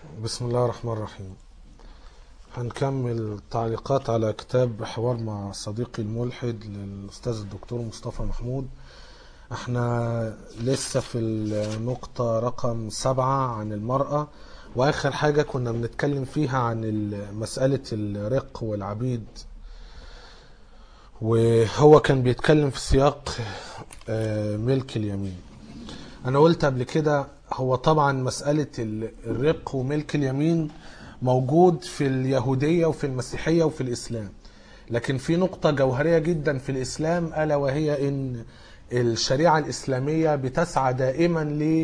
بسم الله الرحمن الرحيم هنكمل تعليقات على كتاب حوار مع صديقي الملحد للأستاذ الدكتور مصطفى محمود احنا لسه في النقطة رقم سبعة عن المرأة وآخر حاجة كنا بنتكلم فيها عن ال- مسألة الرق والعبيد وهو كان بيتكلم في سياق آه، ملك اليمين انا قلت قبل كده هو طبعا مسألة ال- الرق وملك اليمين موجود في اليهودية وفي المسيحية وفي الإسلام لكن في نقطة جوهرية جدا في الإسلام ألا وهي إن الشريعة الإسلامية بتسعى دائما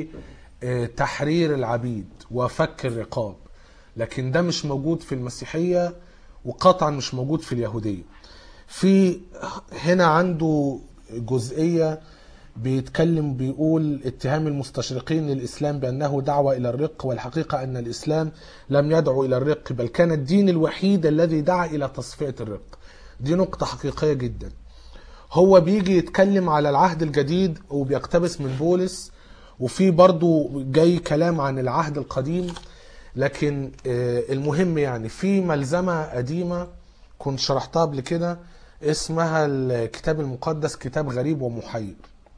لتحرير العبيد وفك الرقاب لكن ده مش موجود في المسيحية وقطعا مش موجود في اليهودية في هنا عنده جزئية بيتكلم بيقول اتهام المستشرقين للإسلام بأنه دعوة إلى الرق والحقيقة أن الإسلام لم يدعو إلى الرق بل كان الدين الوحيد الذي دعا إلى تصفية الرق دي نقطة حقيقية جدا هو بيجي يتكلم على العهد الجديد وبيقتبس من بولس وفي برضو جاي كلام عن العهد القديم لكن آه، المهم يعني في ملزمة قديمة كنت شرحتها قبل كده اسمها الكتاب المقدس كتاب غريب ومحير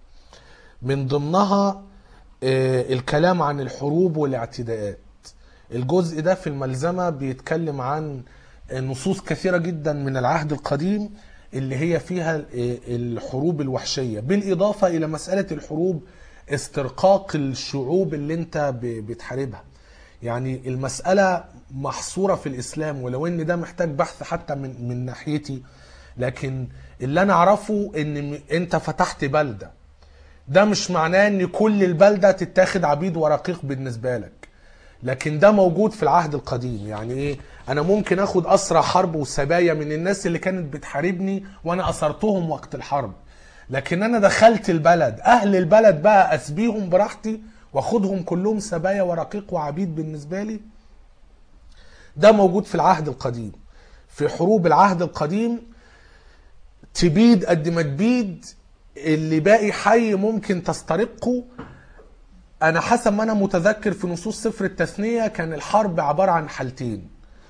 من ضمنها آه، الكلام عن الحروب والاعتداءات الجزء ده في الملزمة بيتكلم عن نصوص كثيرة جدا من العهد القديم اللي هي فيها آه، الحروب الوحشية بالإضافة إلى مسألة الحروب استرقاق الشعوب اللي انت ب- بتحاربها يعني المسألة محصورة في الإسلام ولو إن ده محتاج بحث حتى من من ناحيتي لكن اللي أنا أعرفه إن م- أنت فتحت بلدة ده مش معناه ان كل البلده تتاخد عبيد ورقيق بالنسبه لك لكن ده موجود في العهد القديم يعني ايه انا ممكن اخد اسرى حرب وسبايا من الناس اللي كانت بتحاربني وانا اسرتهم وقت الحرب لكن انا دخلت البلد اهل البلد بقى اسبيهم براحتي واخدهم كلهم سبايا ورقيق وعبيد بالنسبه لي ده موجود في العهد القديم في حروب العهد القديم تبيد قد ما تبيد اللي باقي حي ممكن تسترقه انا حسب ما انا متذكر في نصوص سفر التثنية كان الحرب عبارة عن حالتين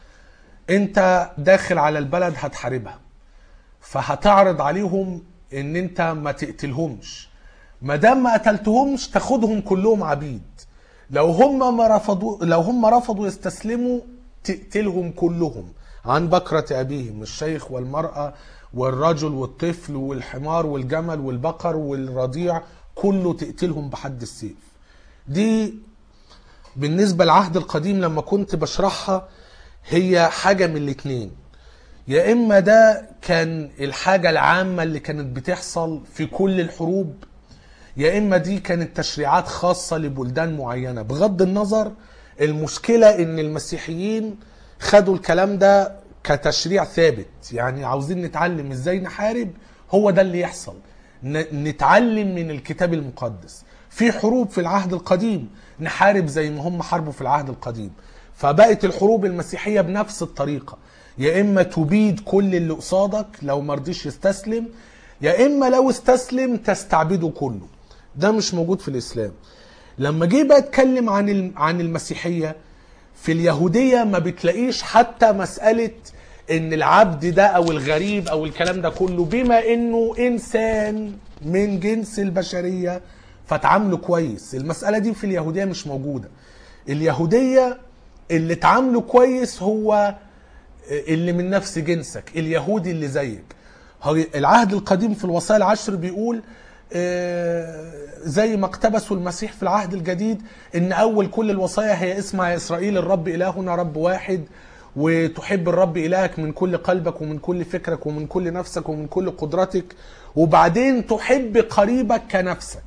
انت داخل على البلد هتحاربها فهتعرض عليهم ان انت ما تقتلهمش ما دام ما قتلتهمش تاخدهم كلهم عبيد لو هم ما رفضوا لو هم رفضوا يستسلموا تقتلهم كلهم عن بكرة أبيهم الشيخ والمرأة والرجل والطفل والحمار والجمل والبقر والرضيع كله تقتلهم بحد السيف دي بالنسبة للعهد القديم لما كنت بشرحها هي حاجة من الاتنين يا إما ده كان الحاجة العامة اللي كانت بتحصل في كل الحروب يا اما دي كانت تشريعات خاصه لبلدان معينه بغض النظر المشكله ان المسيحيين خدوا الكلام ده كتشريع ثابت يعني عاوزين نتعلم ازاي نحارب هو ده اللي يحصل ن- نتعلم من الكتاب المقدس في حروب في العهد القديم نحارب زي ما هم حاربوا في العهد القديم فبقت الحروب المسيحيه بنفس الطريقه يا اما تبيد كل اللي قصادك لو مرضيش يستسلم يا اما لو استسلم تستعبده كله ده مش موجود في الاسلام لما جه بقى اتكلم عن ال- عن المسيحيه في اليهوديه ما بتلاقيش حتى مساله ان العبد ده او الغريب او الكلام ده كله بما انه انسان من جنس البشريه فتعامله كويس المساله دي في اليهوديه مش موجوده اليهوديه اللي تعامله كويس هو اللي من نفس جنسك اليهودي اللي زيك هو العهد القديم في الوصايا العشر بيقول آه، زي ما اقتبسوا المسيح في العهد الجديد ان اول كل الوصايا هي اسمع يا اسرائيل الرب الهنا رب واحد وتحب الرب الهك من كل قلبك ومن كل فكرك ومن كل نفسك ومن كل قدرتك وبعدين تحب قريبك كنفسك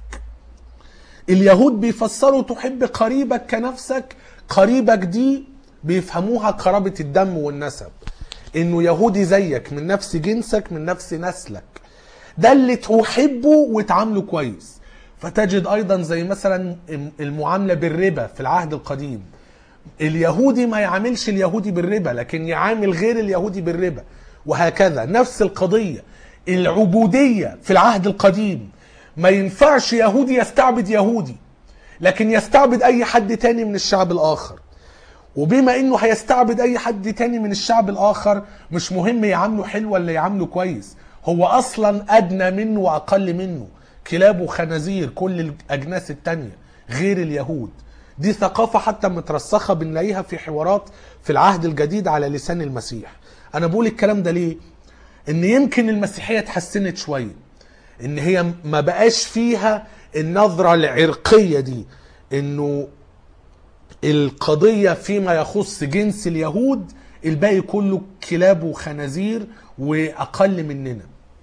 اليهود بيفسروا تحب قريبك كنفسك قريبك دي بيفهموها قرابة الدم والنسب انه يهودي زيك من نفس جنسك من نفس نسلك ده اللي تحبه وتعامله كويس فتجد ايضا زي مثلا المعاملة بالربا في العهد القديم اليهودي ما يعاملش اليهودي بالربا لكن يعامل غير اليهودي بالربا وهكذا نفس القضية العبودية في العهد القديم ما ينفعش يهودي يستعبد يهودي لكن يستعبد اي حد تاني من الشعب الاخر وبما انه هيستعبد اي حد تاني من الشعب الاخر مش مهم يعامله حلو ولا يعامله كويس هو اصلا ادنى منه واقل منه كلاب وخنازير كل الاجناس التانية غير اليهود دي ثقافة حتى مترسخة بنلاقيها في حوارات في العهد الجديد على لسان المسيح انا بقول الكلام ده ليه ان يمكن المسيحية اتحسنت شوية ان هي ما بقاش فيها النظرة العرقية دي انه القضية فيما يخص جنس اليهود الباقي كله كلاب وخنازير وأقل مننا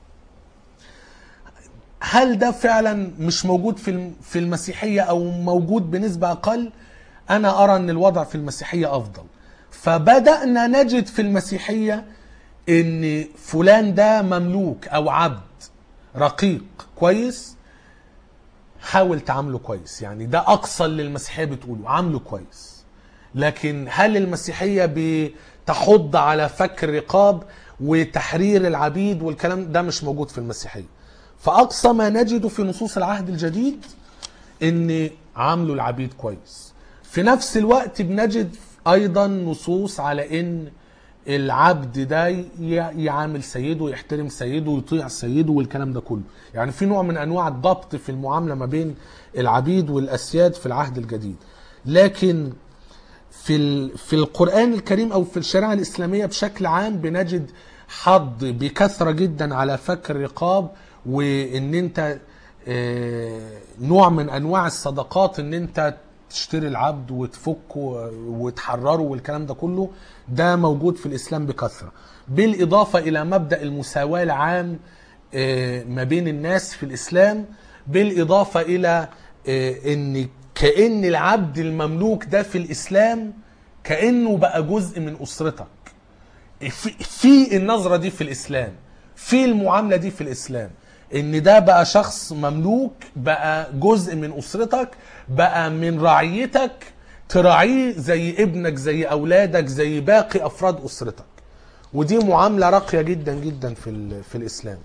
هل ده فعلا مش موجود في الم- في المسيحية أو موجود بنسبة أقل أنا أرى أن الوضع في المسيحية أفضل فبدأنا نجد في المسيحية أن فلان ده مملوك أو عبد رقيق كويس حاول تعامله كويس يعني ده اقصى اللي المسيحيه بتقوله عامله كويس لكن هل المسيحيه بتحض على فك الرقاب وتحرير العبيد والكلام ده مش موجود في المسيحيه فاقصى ما نجده في نصوص العهد الجديد ان عاملوا العبيد كويس في نفس الوقت بنجد ايضا نصوص على ان العبد ده ي- يعامل سيده يحترم سيده ويطيع سيده والكلام ده كله يعني في نوع من انواع الضبط في المعامله ما بين العبيد والاسياد في العهد الجديد لكن في ال- في القران الكريم او في الشريعه الاسلاميه بشكل عام بنجد حض بكثره جدا على فك الرقاب وان انت آه، نوع من انواع الصدقات ان انت تشتري العبد وتفكه وتحرره والكلام ده كله ده موجود في الاسلام بكثره بالاضافه الى مبدا المساواه العام آه، ما بين الناس في الاسلام بالاضافه الى آه، ان كان العبد المملوك ده في الاسلام كانه بقى جزء من اسرتك في, في النظره دي في الاسلام في المعامله دي في الاسلام ان ده بقى شخص مملوك بقى جزء من اسرتك بقى من رعيتك تراعيه زي ابنك زي اولادك زي باقي افراد اسرتك ودي معامله راقيه جدا جدا في ال- في الاسلام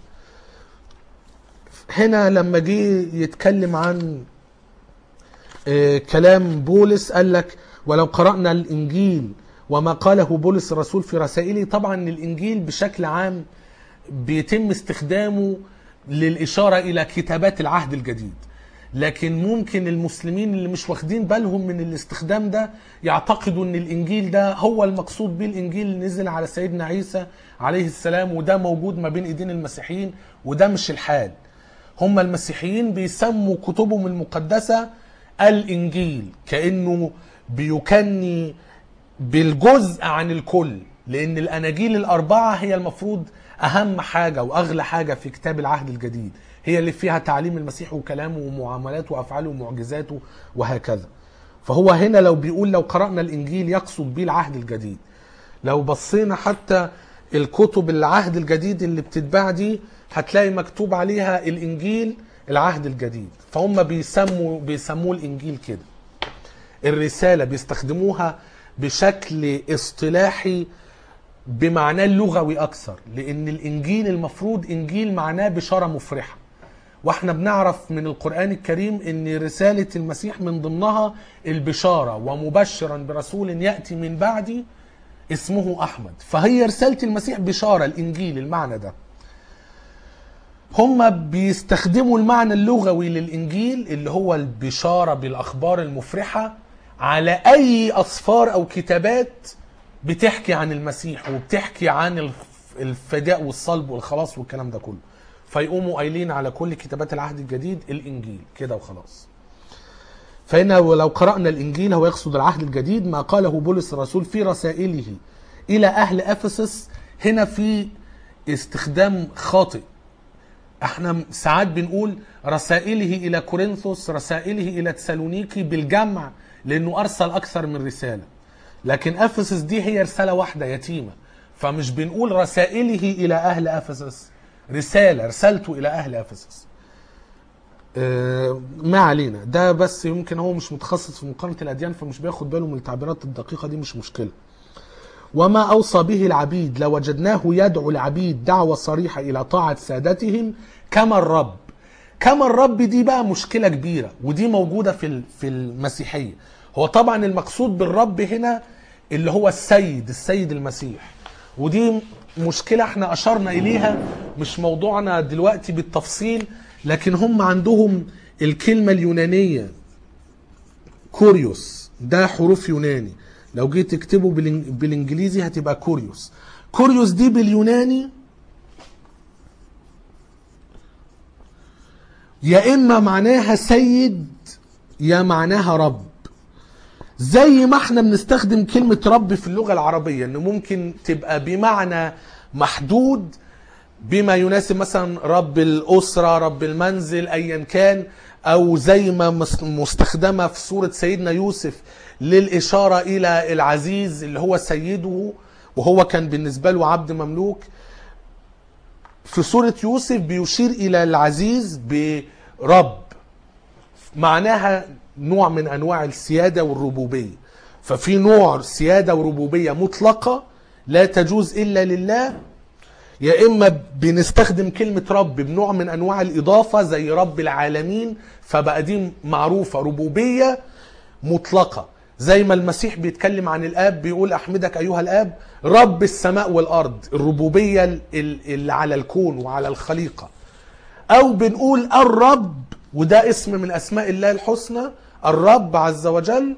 هنا لما جه يتكلم عن آه، كلام بولس قال لك ولو قرأنا الإنجيل وما قاله بولس الرسول في رسائله طبعا الإنجيل بشكل عام بيتم استخدامه للإشارة إلى كتابات العهد الجديد لكن ممكن المسلمين اللي مش واخدين بالهم من الاستخدام ده يعتقدوا ان الانجيل ده هو المقصود بيه الانجيل اللي نزل على سيدنا عيسى عليه السلام وده موجود ما بين ايدين المسيحيين وده مش الحال هم المسيحيين بيسموا كتبهم المقدسة الإنجيل كأنه بيكني بالجزء عن الكل لأن الأناجيل الأربعة هي المفروض أهم حاجة وأغلى حاجة في كتاب العهد الجديد هي اللي فيها تعليم المسيح وكلامه ومعاملاته وأفعاله ومعجزاته وهكذا فهو هنا لو بيقول لو قرأنا الإنجيل يقصد بيه العهد الجديد لو بصينا حتى الكتب العهد الجديد اللي بتتباع دي هتلاقي مكتوب عليها الانجيل العهد الجديد فهم بيسموا بيسموه الانجيل كده الرساله بيستخدموها بشكل اصطلاحي بمعناه اللغوي اكثر لان الانجيل المفروض انجيل معناه بشاره مفرحه واحنا بنعرف من القرآن الكريم ان رسالة المسيح من ضمنها البشارة ومبشرا برسول يأتي من بعدي اسمه احمد فهي رسالة المسيح بشارة الانجيل المعنى ده هم بيستخدموا المعنى اللغوي للانجيل اللي هو البشارة بالاخبار المفرحة على اي اصفار او كتابات بتحكي عن المسيح وبتحكي عن الف- الفداء والصلب والخلاص والكلام ده كله فيقوموا قايلين على كل كتابات العهد الجديد الانجيل كده وخلاص فإن لو قرأنا الإنجيل هو يقصد العهد الجديد ما قاله بولس الرسول في رسائله إلى أهل أفسس هنا في استخدام خاطئ احنا ساعات بنقول رسائله إلى كورنثوس رسائله إلى تسالونيكي بالجمع لأنه أرسل أكثر من رسالة لكن أفسس دي هي رسالة واحدة يتيمة فمش بنقول رسائله إلى أهل أفسس رسالة رسالته إلى أهل أفسس آه، ما علينا ده بس يمكن هو مش متخصص في مقارنة الأديان فمش بياخد باله من التعبيرات الدقيقة دي مش مشكلة وما أوصى به العبيد لوجدناه يدعو العبيد دعوة صريحة إلى طاعة سادتهم كما الرب كما الرب دي بقى مشكلة كبيرة ودي موجودة في ال- في المسيحية هو طبعا المقصود بالرب هنا اللي هو السيد السيد المسيح ودي مشكلة احنا أشرنا إليها مش موضوعنا دلوقتي بالتفصيل لكن هم عندهم الكلمة اليونانية كوريوس ده حروف يوناني لو جيت تكتبه بالإن- بالانجليزي هتبقى كوريوس كوريوس دي باليوناني يا اما معناها سيد يا معناها رب زي ما احنا بنستخدم كلمة رب في اللغة العربية انه ممكن تبقى بمعنى محدود بما يناسب مثلا رب الأسرة رب المنزل أيا كان أو زي ما مس- مستخدمة في سورة سيدنا يوسف للإشارة إلى العزيز اللي هو سيده وهو كان بالنسبة له عبد مملوك في سورة يوسف بيشير إلى العزيز برب معناها نوع من انواع السياده والربوبيه ففي نوع سياده وربوبيه مطلقه لا تجوز الا لله يا اما بنستخدم كلمه رب بنوع من انواع الاضافه زي رب العالمين فبقى دي معروفه ربوبيه مطلقه زي ما المسيح بيتكلم عن الاب بيقول احمدك ايها الاب رب السماء والارض الربوبيه ال- ال- اللي على الكون وعلى الخليقه او بنقول الرب وده اسم من اسماء الله الحسنى الرب عز وجل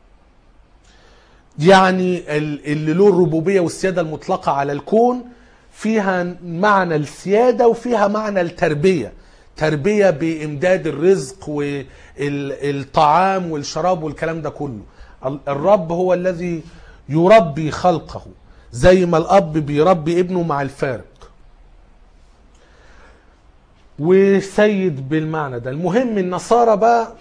يعني ال- اللي له الربوبيه والسياده المطلقه على الكون فيها معنى السياده وفيها معنى التربيه تربيه بامداد الرزق والطعام والشراب والكلام ده كله ال- الرب هو الذي يربي خلقه زي ما الاب بيربي ابنه مع الفارق وسيد بالمعنى ده المهم النصارى بقى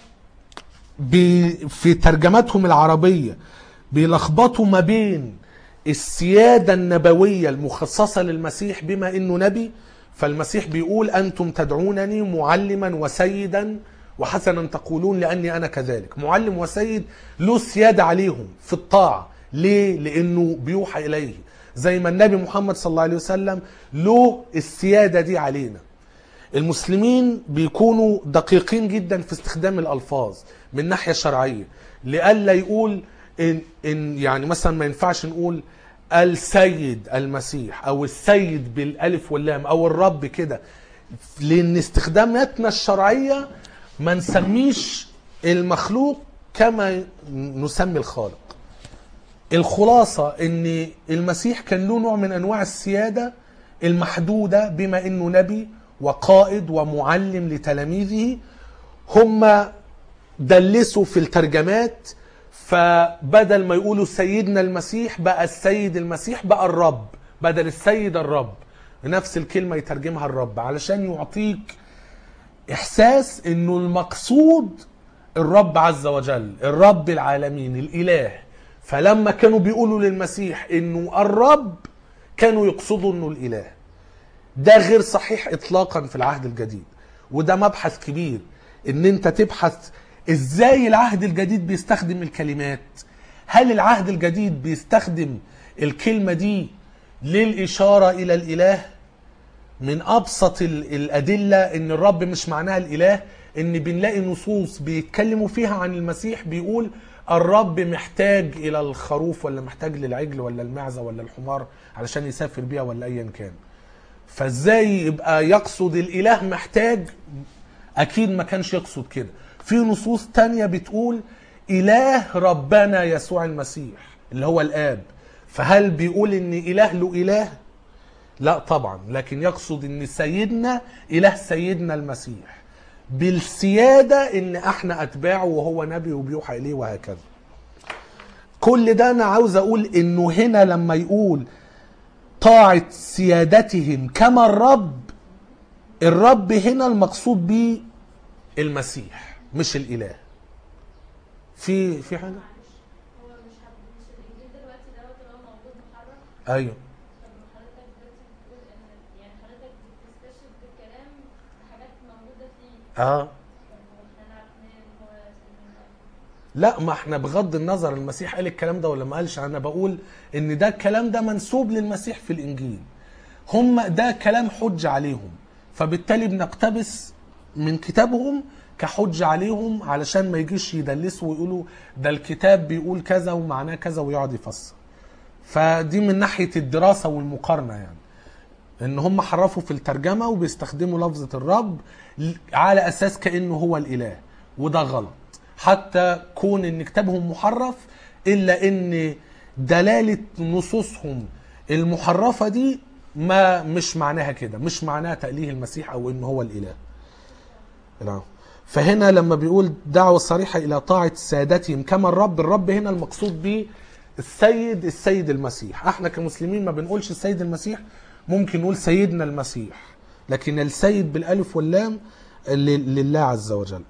بي- في ترجمتهم العربية بيلخبطوا ما بين السيادة النبوية المخصصة للمسيح بما انه نبي فالمسيح بيقول انتم تدعونني معلما وسيدا وحسنا تقولون لاني انا كذلك معلم وسيد له سيادة عليهم في الطاعة ليه؟ لانه بيوحى اليه زي ما النبي محمد صلى الله عليه وسلم له السيادة دي علينا المسلمين بيكونوا دقيقين جدا في استخدام الالفاظ من ناحيه شرعيه لئلا يقول ان ان يعني مثلا ما ينفعش نقول السيد المسيح او السيد بالالف واللام او الرب كده لان استخداماتنا الشرعيه ما نسميش المخلوق كما نسمي الخالق الخلاصة ان المسيح كان له نوع من انواع السيادة المحدودة بما انه نبي وقائد ومعلم لتلاميذه هم دلسوا في الترجمات فبدل ما يقولوا سيدنا المسيح بقى السيد المسيح بقى الرب بدل السيد الرب نفس الكلمة يترجمها الرب علشان يعطيك احساس انه المقصود الرب عز وجل الرب العالمين الاله فلما كانوا بيقولوا للمسيح انه الرب كانوا يقصدوا انه الاله ده غير صحيح اطلاقا في العهد الجديد وده مبحث كبير ان انت تبحث ازاي العهد الجديد بيستخدم الكلمات هل العهد الجديد بيستخدم الكلمة دي للإشارة إلى الإله من ابسط ال- الادله ان الرب مش معناها الاله ان بنلاقي نصوص بيتكلموا فيها عن المسيح بيقول الرب محتاج الى الخروف ولا محتاج للعجل ولا المعزه ولا الحمار علشان يسافر بيها ولا ايا كان فازاي يبقى يقصد الاله محتاج اكيد ما كانش يقصد كده في نصوص تانية بتقول اله ربنا يسوع المسيح اللي هو الاب فهل بيقول ان اله له اله لا طبعا لكن يقصد ان سيدنا اله سيدنا المسيح بالسياده ان احنا اتباعه وهو نبي وبيوحى اليه وهكذا كل ده انا عاوز اقول انه هنا لما يقول طاعه سيادتهم كما الرب الرب هنا المقصود به المسيح مش الاله في في حاجه هو مش هب- مش الانجيل دلوقتي دوت اللي هو موجود محرف ايوه طب ما حضرتك دلوقتي بتقول ان يعني حضرتك بتستشهد بالكلام حاجات موجوده فيه اه طب واحنا نعرف منين إن هو سيدنا لا ما احنا بغض النظر المسيح قال الكلام ده ولا ما قالش انا بقول ان ده الكلام ده منسوب للمسيح في الانجيل هم ده كلام حجة عليهم فبالتالي بنقتبس من كتابهم كحجة عليهم علشان ما يجيش يدلسوا ويقولوا ده الكتاب بيقول كذا ومعناه كذا ويقعد يفسر فدي من ناحيه الدراسه والمقارنه يعني ان هم حرفوا في الترجمه وبيستخدموا لفظه الرب ل- على اساس كانه هو الاله وده غلط حتى كون ان كتابهم محرف الا ان دلاله نصوصهم المحرفه دي ما مش معناها كده مش معناها تأليه المسيح او ان هو الاله نعم فهنا لما بيقول دعوة صريحة إلى طاعة سادتهم كما الرب الرب هنا المقصود به السيد السيد المسيح احنا كمسلمين ما بنقولش السيد المسيح ممكن نقول سيدنا المسيح لكن السيد بالالف واللام ل- لله عز وجل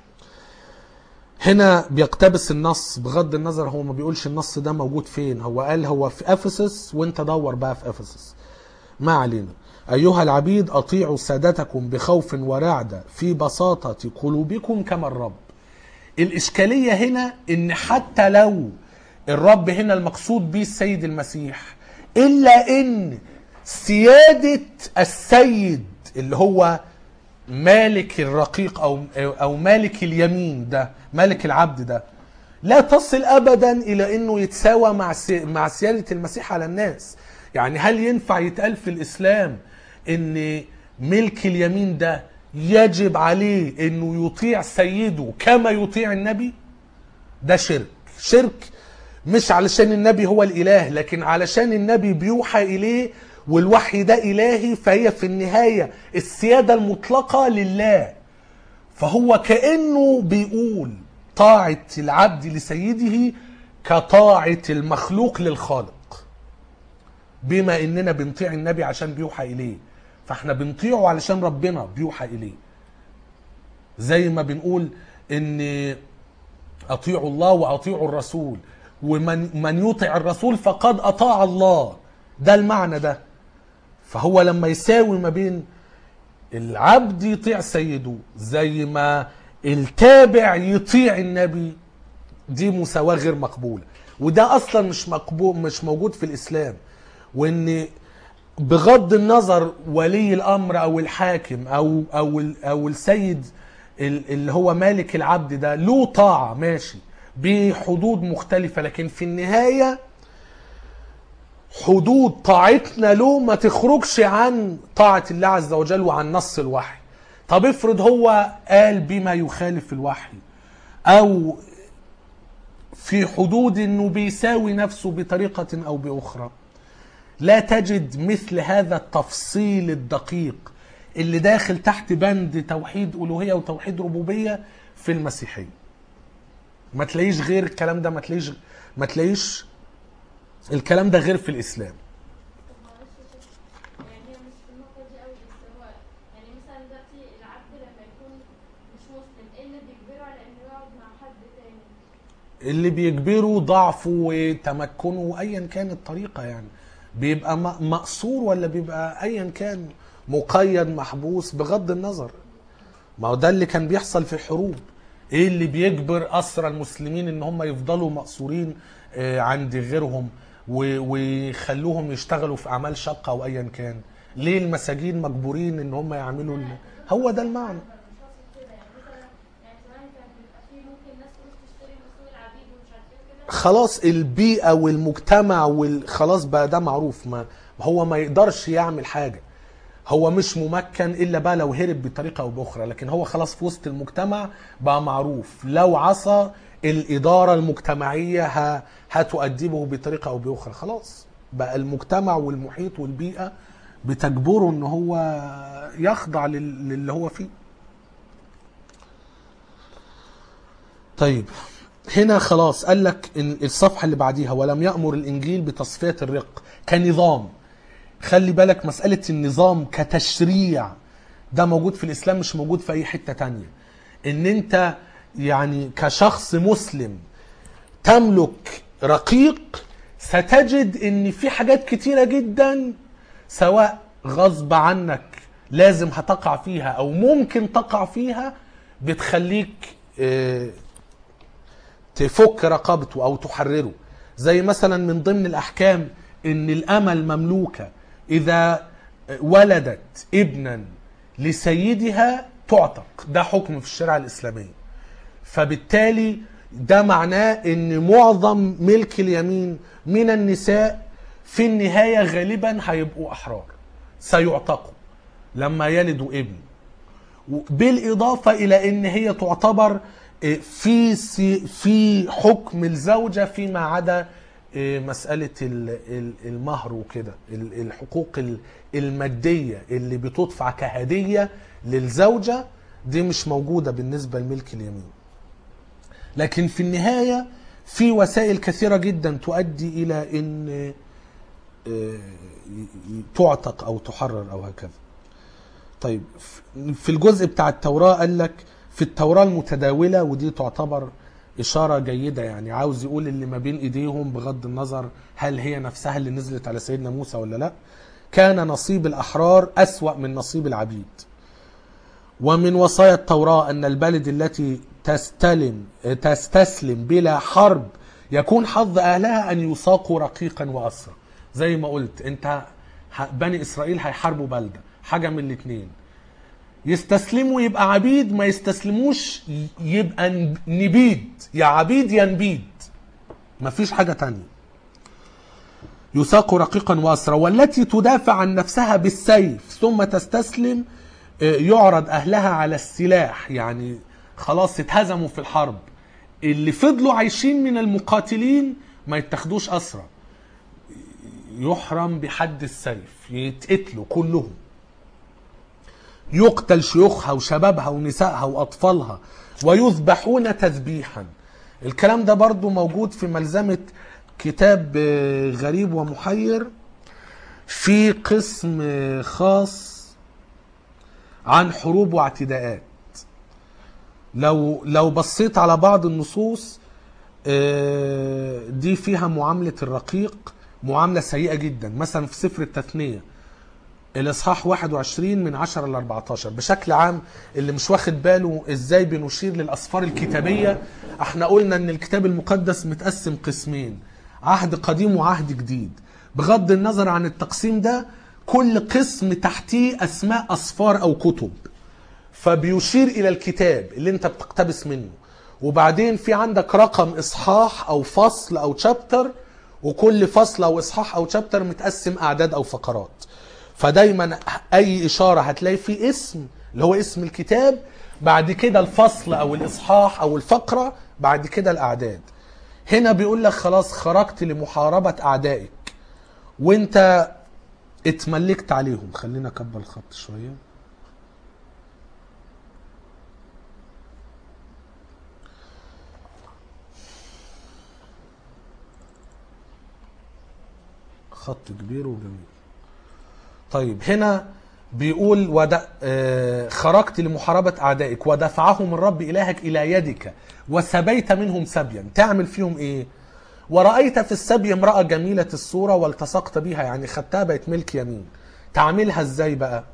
هنا بيقتبس النص بغض النظر هو ما بيقولش النص ده موجود فين هو قال هو في افسس وانت دور بقى في افسس ما علينا أيها العبيد أطيعوا سادتكم بخوف ورعدة في بساطة قلوبكم كما الرب الإشكالية هنا إن حتى لو الرب هنا المقصود به السيد المسيح إلا إن سيادة السيد اللي هو مالك الرقيق أو أو مالك اليمين ده مالك العبد ده لا تصل ابدا الى انه يتساوى مع سي... مع سياده المسيح على الناس يعني هل ينفع يتقال في الاسلام ان ملك اليمين ده يجب عليه انه يطيع سيده كما يطيع النبي ده شرك شرك مش علشان النبي هو الاله لكن علشان النبي بيوحى اليه والوحي ده الهي فهي في النهايه السياده المطلقه لله فهو كانه بيقول طاعه العبد لسيده كطاعه المخلوق للخالق بما اننا بنطيع النبي عشان بيوحى اليه فاحنا بنطيعه علشان ربنا بيوحى اليه زي ما بنقول ان اطيعوا الله واطيعوا الرسول ومن من يطع الرسول فقد اطاع الله ده المعنى ده فهو لما يساوي ما بين العبد يطيع سيده زي ما التابع يطيع النبي دي مساواة غير مقبولة وده اصلا مش مقبول مش موجود في الاسلام وان بغض النظر ولي الامر او الحاكم او او ال- او السيد ال- اللي هو مالك العبد ده له طاعه ماشي بحدود مختلفه لكن في النهايه حدود طاعتنا له ما تخرجش عن طاعه الله عز وجل وعن نص الوحي طب افرض هو قال بما يخالف الوحي او في حدود انه بيساوي نفسه بطريقه او باخرى لا تجد مثل هذا التفصيل الدقيق اللي داخل تحت بند توحيد ألوهية وتوحيد ربوبية في المسيحية ما تلاقيش غير الكلام ده ما تلاقيش ما تلاقيش الكلام ده غير في الإسلام طب معلش يا شيخ، يعني هي مش في النقطة دي قوي بس هو يعني مثلا دلوقتي العبد لما يكون مش مسلم ايه اللي بيجبره على انه يقعد مع حد تاني؟ اللي بيجبره ضعفه وتمكنه ايا كانت الطريقه يعني بيبقى م- مقصور ولا بيبقى ايا كان مقيد محبوس بغض النظر ما هو ده اللي كان بيحصل في الحروب ايه اللي بيجبر اسرى المسلمين ان هم يفضلوا مقصورين آه، عند غيرهم و- ويخلوهم يشتغلوا في اعمال شاقه او ايا كان ليه المساجين مجبورين ان هم يعملوا ال- هو ده المعنى مش قصدي كده يعني مثلا يعني زمان كان بيبقى فيه ممكن ناس تروح تشتري من سوق العبيد ومش عارف ايه كده خلاص البيئة والمجتمع وال... خلاص بقى ده معروف ما هو ما يقدرش يعمل حاجة هو مش ممكن إلا بقى لو هرب بطريقة أو بأخرى لكن هو خلاص في وسط المجتمع بقى معروف لو عصى الإدارة المجتمعية ه... هتؤدبه بطريقة أو بأخرى خلاص بقى المجتمع والمحيط والبيئة بتجبره ان هو يخضع لل- للي هو فيه طيب هنا خلاص قال لك إن الصفحة اللي بعديها ولم يأمر الإنجيل بتصفية الرق كنظام خلي بالك مسألة النظام كتشريع ده موجود في الإسلام مش موجود في أي حتة تانية إن أنت يعني كشخص مسلم تملك رقيق ستجد ان في حاجات كتيرة جدا سواء غصب عنك لازم هتقع فيها او ممكن تقع فيها بتخليك آه، تفك رقبته او تحرره زي مثلا من ضمن الاحكام ان الامة المملوكة اذا ولدت ابنا لسيدها تعتق ده حكم في الشريعة الاسلامية فبالتالي ده معناه ان معظم ملك اليمين من النساء في النهايه غالبا هيبقوا احرار سيعتقوا لما يلدوا ابن بالاضافه الى ان هي تعتبر آه، في سي- في حكم الزوجه فيما عدا آه، مساله ال- ال- المهر وكده ال- الحقوق ال- الماديه اللي بتدفع كهديه للزوجه دي مش موجوده بالنسبه لملك اليمين لكن في النهايه في وسائل كثيره جدا تؤدي الى ان آه، ي- ي- تعتق او تحرر او هكذا طيب في الجزء بتاع التوراة قال لك في التوراة المتداولة ودي تعتبر إشارة جيدة يعني عاوز يقول اللي ما بين إيديهم بغض النظر هل هي نفسها اللي نزلت على سيدنا موسى ولا لا كان نصيب الأحرار أسوأ من نصيب العبيد ومن وصايا التوراة أن البلد التي تستلم تستسلم بلا حرب يكون حظ أهلها أن يساقوا رقيقا وأسرى زي ما قلت أنت ه- بني إسرائيل هيحاربوا بلدة حاجة من الاتنين يستسلموا يبقى عبيد ما يستسلموش ي- يبقى ن- نبيد يا عبيد يا نبيد مفيش حاجة تانية يساق رقيقا واسرى والتي تدافع عن نفسها بالسيف ثم تستسلم آه، يعرض اهلها على السلاح يعني خلاص اتهزموا في الحرب اللي فضلوا عايشين من المقاتلين ما يتاخدوش اسرى يحرم بحد السيف يتقتلوا كلهم يقتل شيوخها وشبابها ونسائها واطفالها ويذبحون تذبيحا الكلام ده برضو موجود في ملزمة كتاب آه، غريب ومحير في قسم آه، خاص عن حروب واعتداءات لو لو بصيت على بعض النصوص آه، دي فيها معاملة الرقيق معاملة سيئة جدا مثلا في سفر التثنية الاصحاح 21 من 10 ل 14 بشكل عام اللي مش واخد باله ازاي بنشير للاسفار الكتابيه احنا قلنا ان الكتاب المقدس متقسم قسمين عهد قديم وعهد جديد بغض النظر عن التقسيم ده كل قسم تحتيه اسماء اسفار او كتب فبيشير الى الكتاب اللي انت بتقتبس منه وبعدين في عندك رقم اصحاح او فصل او تشابتر وكل فصل او اصحاح او تشابتر متقسم اعداد او فقرات فدايما اي اشاره هتلاقي فيه اسم اللي هو اسم الكتاب بعد كده الفصل او الاصحاح او الفقره بعد كده الاعداد هنا بيقول لك خلاص خرجت لمحاربه اعدائك وانت اتملكت عليهم خلينا اكبر الخط شويه خط كبير وجميل طيب هنا بيقول ود... آه، خرجت لمحاربة أعدائك ودفعهم الرب إلهك إلى يدك وسبيت منهم سبيا تعمل فيهم إيه ورأيت في السبي امرأة جميلة الصورة والتصقت بها يعني خدتها بقت ملك يمين تعملها إزاي بقى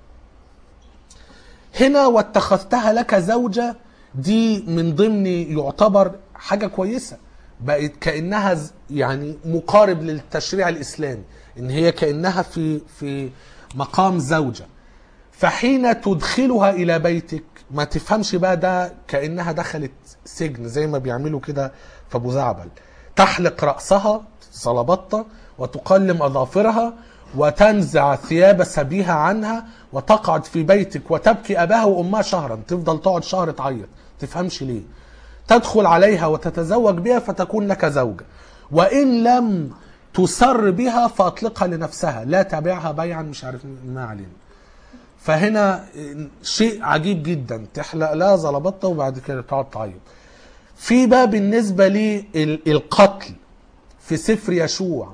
هنا واتخذتها لك زوجة دي من ضمن يعتبر حاجة كويسة بقت كأنها ز- يعني مقارب للتشريع الإسلامي إن هي كأنها في في مقام زوجة فحين تدخلها إلى بيتك ما تفهمش بقى ده كأنها دخلت سجن زي ما بيعملوا كده في أبو زعبل تحلق رأسها صلبطة وتقلم أظافرها وتنزع ثياب سبيها عنها وتقعد في بيتك وتبكي أباها وأمها شهرا تفضل تقعد شهر تعيط تفهمش ليه تدخل عليها وتتزوج بها فتكون لك زوجة وإن لم تسر بها فأطلقها لنفسها لا تبيعها بيعا مش عارف ما علينا فهنا شيء عجيب جدا تحلق لها زلبطة وبعد كده تقعد تعيط في بقى بالنسبة للقتل في سفر يشوع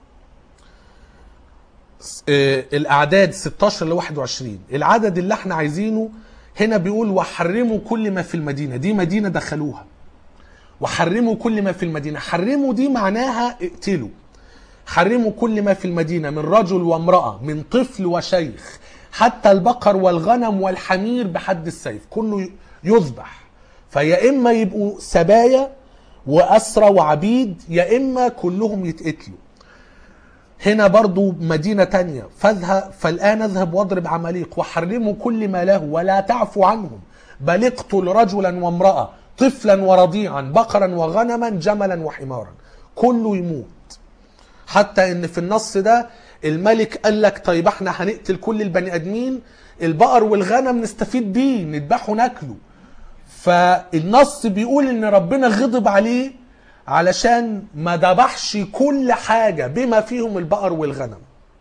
آه، الأعداد 16 ل 21 العدد اللي احنا عايزينه هنا بيقول وحرموا كل ما في المدينة دي مدينة دخلوها وحرموا كل ما في المدينة حرموا دي معناها اقتلوا حرموا كل ما في المدينة من رجل وامرأة من طفل وشيخ حتى البقر والغنم والحمير بحد السيف كله يذبح فيا إما يبقوا سبايا وأسرى وعبيد يا إما كلهم يتقتلوا هنا برضو مدينة تانية فاذهب فالآن اذهب واضرب عماليق وحرموا كل ما له ولا تعفو عنهم بل اقتل رجلا وامرأة طفلا ورضيعا بقرا وغنما جملا وحمارا كله يموت حتى ان في النص ده الملك قال لك طيب احنا هنقتل كل البني ادمين البقر والغنم نستفيد بيه نذبحه ناكله فالنص بيقول ان ربنا غضب عليه علشان ما ذبحش كل حاجه بما فيهم البقر والغنم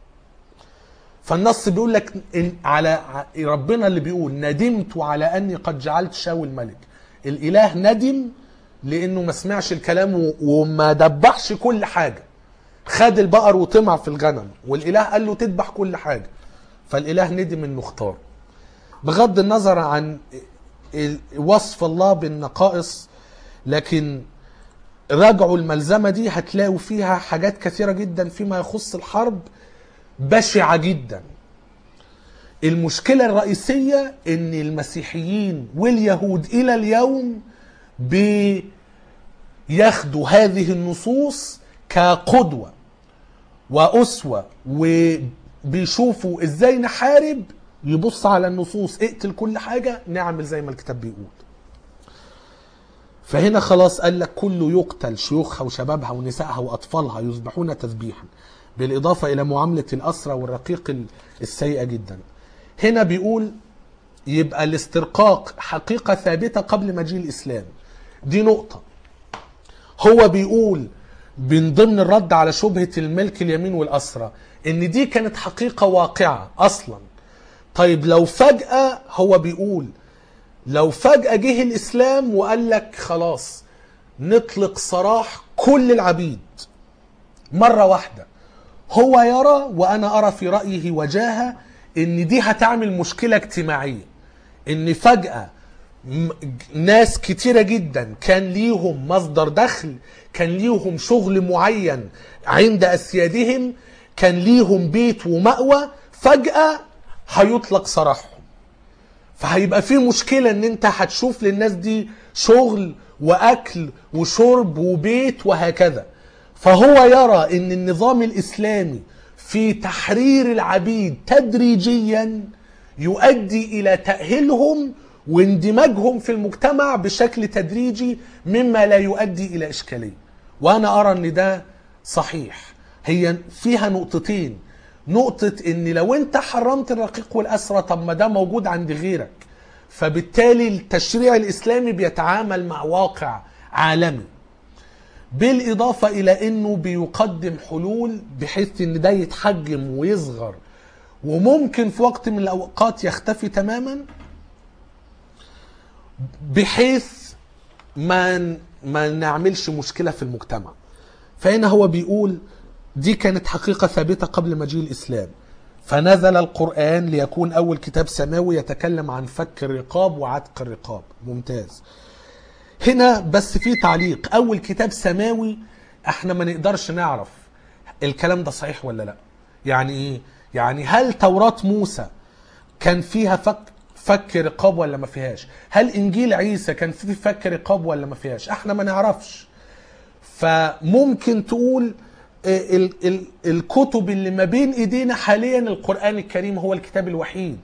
فالنص بيقول لك إن على ع- ربنا اللي بيقول ندمت على اني قد جعلت شاول ملك الاله ندم لانه ما سمعش الكلام و- وما دبحش كل حاجه خد البقر وطمع في الغنم والاله قال له تذبح كل حاجه فالاله ندم انه اختار بغض النظر عن ال- وصف الله بالنقائص لكن راجعوا الملزمه دي هتلاقوا فيها حاجات كثيره جدا فيما يخص الحرب بشعه جدا المشكله الرئيسيه ان المسيحيين واليهود الى اليوم بياخدوا هذه النصوص كقدوه واسوه وبيشوفوا ازاي نحارب يبص على النصوص اقتل كل حاجه نعمل زي ما الكتاب بيقول فهنا خلاص قال لك كله يقتل شيوخها وشبابها ونسائها واطفالها يذبحون تذبيحا بالاضافه الى معامله الاسرى والرقيق ال- السيئه جدا هنا بيقول يبقى الاسترقاق حقيقه ثابته قبل مجيء الاسلام دي نقطه هو بيقول من ضمن الرد على شبهه الملك اليمين والاسرى ان دي كانت حقيقه واقعه اصلا طيب لو فجاه هو بيقول لو فجأة جه الإسلام وقال لك خلاص نطلق سراح كل العبيد مرة واحدة هو يرى وأنا أرى في رأيه وجاهة إن دي هتعمل مشكلة اجتماعية إن فجأة م- ناس كتيرة جدا كان ليهم مصدر دخل كان ليهم شغل معين عند أسيادهم كان ليهم بيت ومأوى فجأة هيطلق سراحهم فهيبقى في مشكلة ان انت هتشوف للناس دي شغل واكل وشرب وبيت وهكذا فهو يرى ان النظام الاسلامي في تحرير العبيد تدريجيا يؤدي الى تأهيلهم واندماجهم في المجتمع بشكل تدريجي مما لا يؤدي الى اشكاليه وانا ارى ان ده صحيح هي فيها نقطتين نقطة ان لو انت حرمت الرقيق والاسرى طب ما ده موجود عند غيرك فبالتالي التشريع الاسلامي بيتعامل مع واقع عالمي بالاضافة الى انه بيقدم حلول بحيث ان ده يتحجم ويصغر وممكن في وقت من الاوقات يختفي تماما بحيث ما ما نعملش مشكله في المجتمع فهنا هو بيقول دي كانت حقيقه ثابته قبل مجيء الاسلام فنزل القران ليكون اول كتاب سماوي يتكلم عن فك الرقاب وعتق الرقاب ممتاز هنا بس في تعليق اول كتاب سماوي احنا ما نقدرش نعرف الكلام ده صحيح ولا لا يعني ايه يعني هل توراة موسى كان فيها فك فك رقاب ولا ما فيهاش هل انجيل عيسى كان فيه فك رقاب ولا ما فيهاش احنا ما نعرفش فممكن تقول آه، ال ال الكتب اللي ما بين ايدينا حاليا القرآن الكريم هو الكتاب الوحيد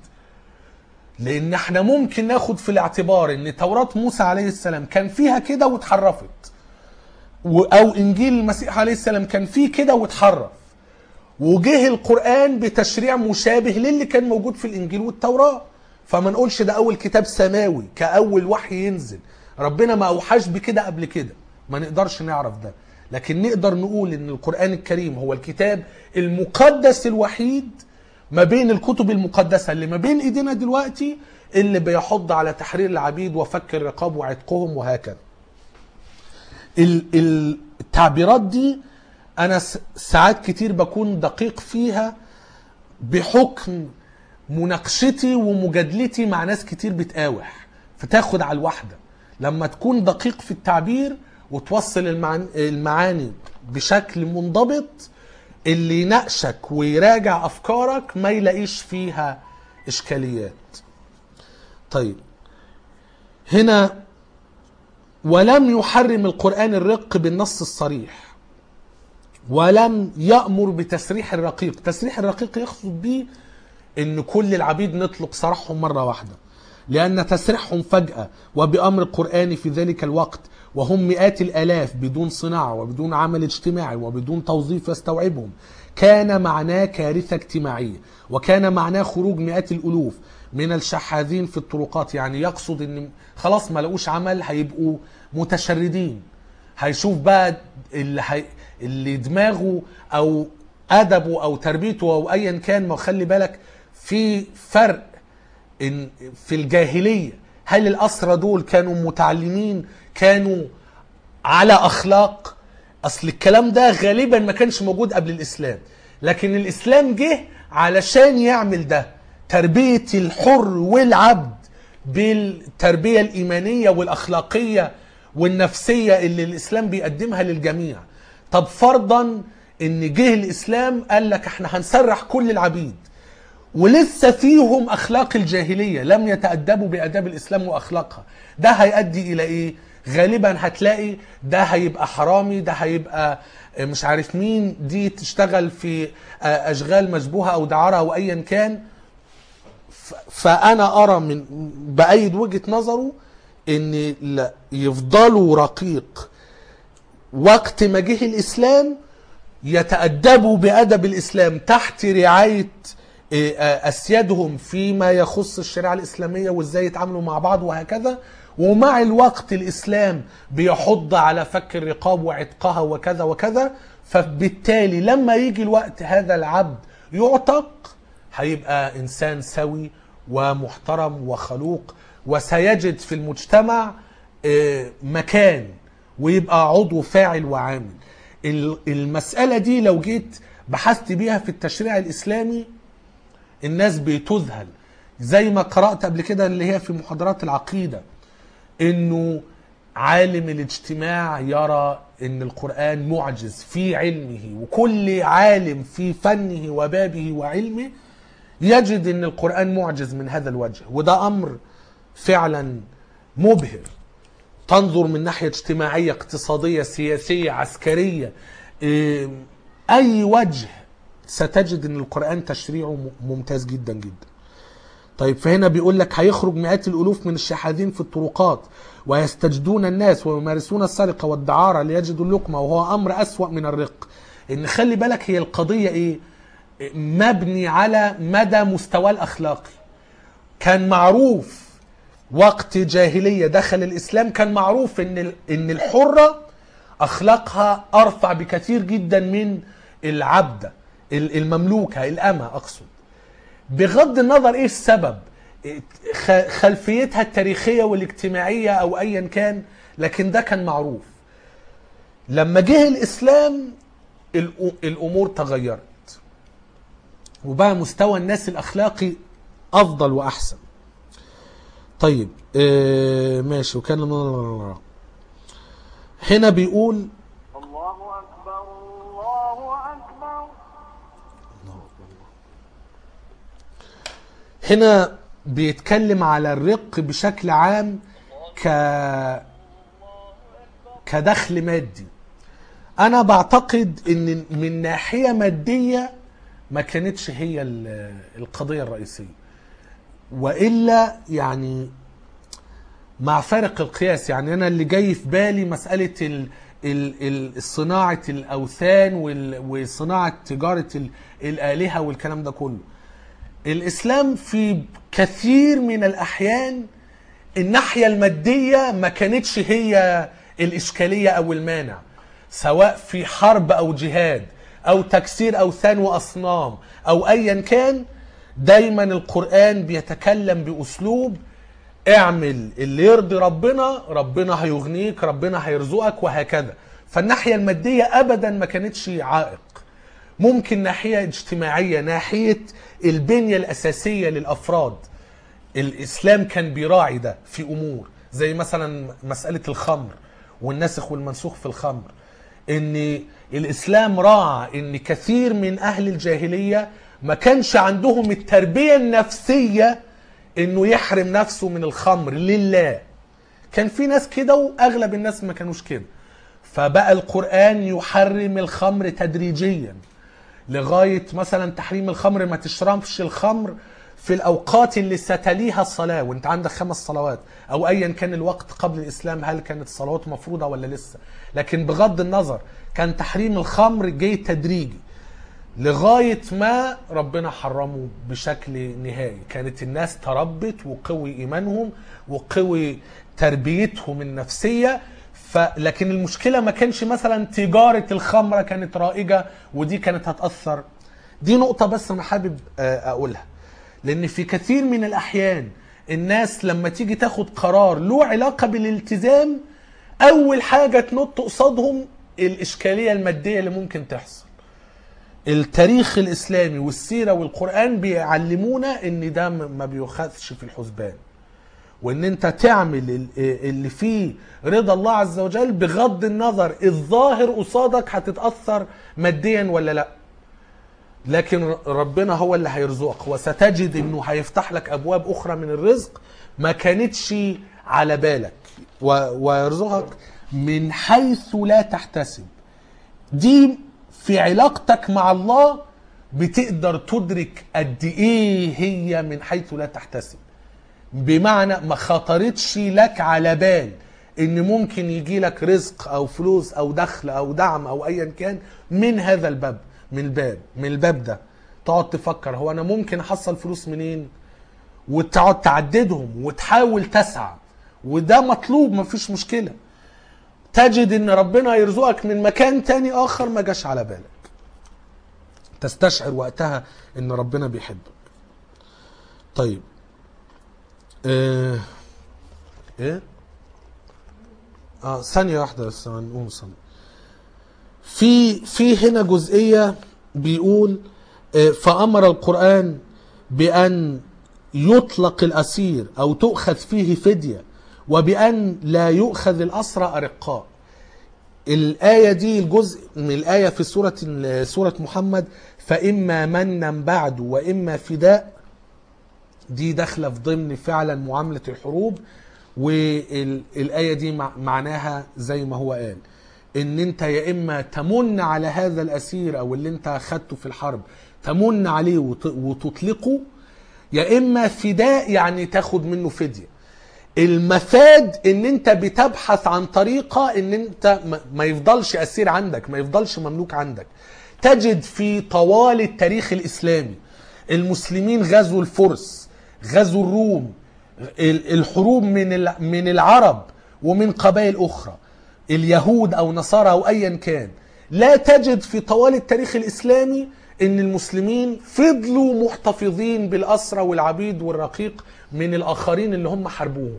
لان احنا ممكن ناخد في الاعتبار ان توراة موسى عليه السلام كان فيها كده واتحرفت و- او انجيل المسيح عليه السلام كان فيه كده واتحرف وجه القرآن بتشريع مشابه للي كان موجود في الإنجيل والتوراة فما نقولش ده أول كتاب سماوي كأول وحي ينزل ربنا ما أوحاش بكده قبل كده ما نقدرش نعرف ده لكن نقدر نقول إن القرآن الكريم هو الكتاب المقدس الوحيد ما بين الكتب المقدسة اللي ما بين إيدينا دلوقتي اللي بيحض على تحرير العبيد وفك الرقاب وعتقهم وهكذا ال- ال- التعبيرات دي انا س- ساعات كتير بكون دقيق فيها بحكم مناقشتي ومجادلتي مع ناس كتير بتقاوح فتاخد على الواحده لما تكون دقيق في التعبير وتوصل المعاني, المعاني بشكل منضبط اللي يناقشك ويراجع افكارك ما يلاقيش فيها اشكاليات طيب هنا ولم يحرم القرآن الرق بالنص الصريح ولم يأمر بتسريح الرقيق تسريح الرقيق يقصد به ان كل العبيد نطلق سراحهم مرة واحدة لأن تسريحهم فجأة وبأمر القرآن في ذلك الوقت وهم مئات الالاف بدون صناعه وبدون عمل اجتماعي وبدون توظيف يستوعبهم كان معناه كارثه اجتماعيه وكان معناه خروج مئات الالوف من الشحاذين في الطرقات يعني يقصد ان خلاص ما لقوش عمل هيبقوا متشردين هيشوف بقى اللي, هي... اللي دماغه او ادبه او تربيته او ايا كان ما خلي بالك في فرق إن في الجاهليه هل الاسرى دول كانوا متعلمين كانوا على اخلاق اصل الكلام ده غالبا ما كانش موجود قبل الاسلام لكن الاسلام جه علشان يعمل ده تربيه الحر والعبد بالتربيه الايمانيه والاخلاقيه والنفسيه اللي الاسلام بيقدمها للجميع طب فرضا ان جه الاسلام قال لك احنا هنسرح كل العبيد ولسه فيهم اخلاق الجاهليه لم يتادبوا باداب الاسلام واخلاقها ده هيؤدي الى ايه غالبا هتلاقي ده هيبقى حرامي ده هيبقى مش عارف مين دي تشتغل في اشغال مشبوهه او دعاره او ايا كان ف- فانا ارى من بايد وجهه نظره ان لا يفضلوا رقيق وقت ما جه الاسلام يتأدبوا بأدب الإسلام تحت رعاية إيه، آه، أسيادهم فيما يخص الشريعة الإسلامية وإزاي يتعاملوا مع بعض وهكذا ومع الوقت الإسلام بيحض على فك الرقاب وعتقها وكذا وكذا فبالتالي لما يجي الوقت هذا العبد يعتق هيبقى إنسان سوي ومحترم وخلوق وسيجد في المجتمع آه، مكان ويبقى عضو فاعل وعامل ال- المسألة دي لو جيت بحثت بيها في التشريع الإسلامي الناس بتذهل زي ما قرأت قبل كده اللي هي في محاضرات العقيدة انه عالم الاجتماع يرى ان القرآن معجز في علمه وكل عالم في فنه وبابه وعلمه يجد ان القرآن معجز من هذا الوجه وده امر فعلا مبهر تنظر من ناحية اجتماعية اقتصادية سياسية عسكرية إيه، أي وجه ستجد أن القرآن تشريعه م- ممتاز جدا جدا طيب فهنا بيقول لك هيخرج مئات الألوف من الشحاذين في الطرقات ويستجدون الناس ويمارسون السرقة والدعارة ليجدوا اللقمة وهو أمر أسوأ من الرق إن خلي بالك هي القضية إيه مبني على مدى مستواه الأخلاقي كان معروف وقت جاهلية دخل الإسلام كان معروف إن ال- إن الحرة أخلاقها أرفع بكثير جدا من العبدة ال- المملوكة الأمة أقصد بغض النظر إيه السبب خ- خلفيتها التاريخية والاجتماعية أو أيا كان لكن ده كان معروف لما جه الإسلام الأ- الأمور تغيرت وبقى مستوى الناس الأخلاقي أفضل وأحسن طيب آه ماشي وكان هنا بيقول الله أكبر الله أكبر هنا بيتكلم على الرق بشكل عام ك كدخل مادي انا بعتقد ان من ناحيه ماديه ما كانتش هي ال- القضيه الرئيسيه والا يعني مع فارق القياس يعني انا اللي جاي في بالي مساله ال ال ال صناعه الاوثان وال- وصناعه تجاره ال- الالهه والكلام ده كله الاسلام في كثير من الاحيان الناحيه الماديه ما كانتش هي الاشكاليه او المانع سواء في حرب او جهاد او تكسير اوثان واصنام او ايا كان دايما القران بيتكلم باسلوب اعمل اللي يرضي ربنا ربنا هيغنيك ربنا هيرزقك وهكذا فالناحيه الماديه ابدا ما كانتش عائق ممكن ناحيه اجتماعيه ناحيه البنيه الاساسيه للافراد الاسلام كان بيراعي ده في امور زي مثلا مساله الخمر والناسخ والمنسوخ في الخمر ان الاسلام راعى ان كثير من اهل الجاهليه ما كانش عندهم التربيه النفسيه انه يحرم نفسه من الخمر لله كان في ناس كده واغلب الناس ما كانوش كده فبقى القران يحرم الخمر تدريجيا لغايه مثلا تحريم الخمر ما تشربش الخمر في الاوقات اللي ستليها الصلاه وانت عندك خمس صلوات او ايا كان الوقت قبل الاسلام هل كانت الصلوات مفروضه ولا لسه لكن بغض النظر كان تحريم الخمر جاي تدريجي لغايه ما ربنا حرمه بشكل نهائي كانت الناس تربت وقوي ايمانهم وقوي تربيتهم النفسيه ف... لكن المشكله ما كانش مثلا تجاره الخمره كانت رائجه ودي كانت هتاثر دي نقطه بس انا حابب آه، اقولها لان في كثير من الاحيان الناس لما تيجي تاخد قرار له علاقه بالالتزام اول حاجه تنط قصادهم الاشكاليه الماديه اللي ممكن تحصل التاريخ الاسلامي والسيره والقران بيعلمونا ان ده م- ما بيؤخذش في الحسبان وان انت تعمل ال- اللي فيه رضا الله عز وجل بغض النظر الظاهر قصادك هتتاثر ماديا ولا لا لكن ربنا هو اللي هيرزقك وستجد انه هيفتح لك ابواب اخرى من الرزق ما كانتش على بالك و- ويرزقك من حيث لا تحتسب دي في علاقتك مع الله بتقدر تدرك قد ايه هي من حيث لا تحتسب بمعنى ما خطرتش لك على بال ان ممكن يجي لك رزق او فلوس او دخل او دعم او ايا كان من هذا الباب من الباب من الباب ده تقعد تفكر هو انا ممكن احصل فلوس منين وتقعد تعددهم وتحاول تسعى وده مطلوب مفيش مشكله تجد ان ربنا يرزقك من مكان تاني اخر ما جاش على بالك تستشعر وقتها ان ربنا بيحبك طيب ايه ايه اه ثانية واحدة بس هنقوم صلي في في هنا جزئية بيقول آه، فأمر القرآن بأن يطلق الأسير أو تؤخذ فيه فدية وبأن لا يؤخذ الأسرى أرقاء الآية دي الجزء من الآية في سورة سورة محمد فإما منا بعد وإما فداء دي داخله في ضمن فعلا معامله الحروب والايه دي مع- معناها زي ما هو قال ان انت يا اما تمن على هذا الاسير او اللي انت اخدته في الحرب تمن عليه وت- وتطلقه يا اما فداء يعني تاخد منه فديه المفاد ان انت بتبحث عن طريقه ان انت ما- ما يفضلش اسير عندك ما يفضلش مملوك عندك تجد في طوال التاريخ الاسلامي المسلمين غزوا الفرس غزوا الروم ال- الحروب من ال- من العرب ومن قبائل اخرى اليهود او نصارى او ايا كان لا تجد في طوال التاريخ الاسلامي ان المسلمين فضلوا محتفظين بالاسرى والعبيد والرقيق من الاخرين اللي هم حاربوهم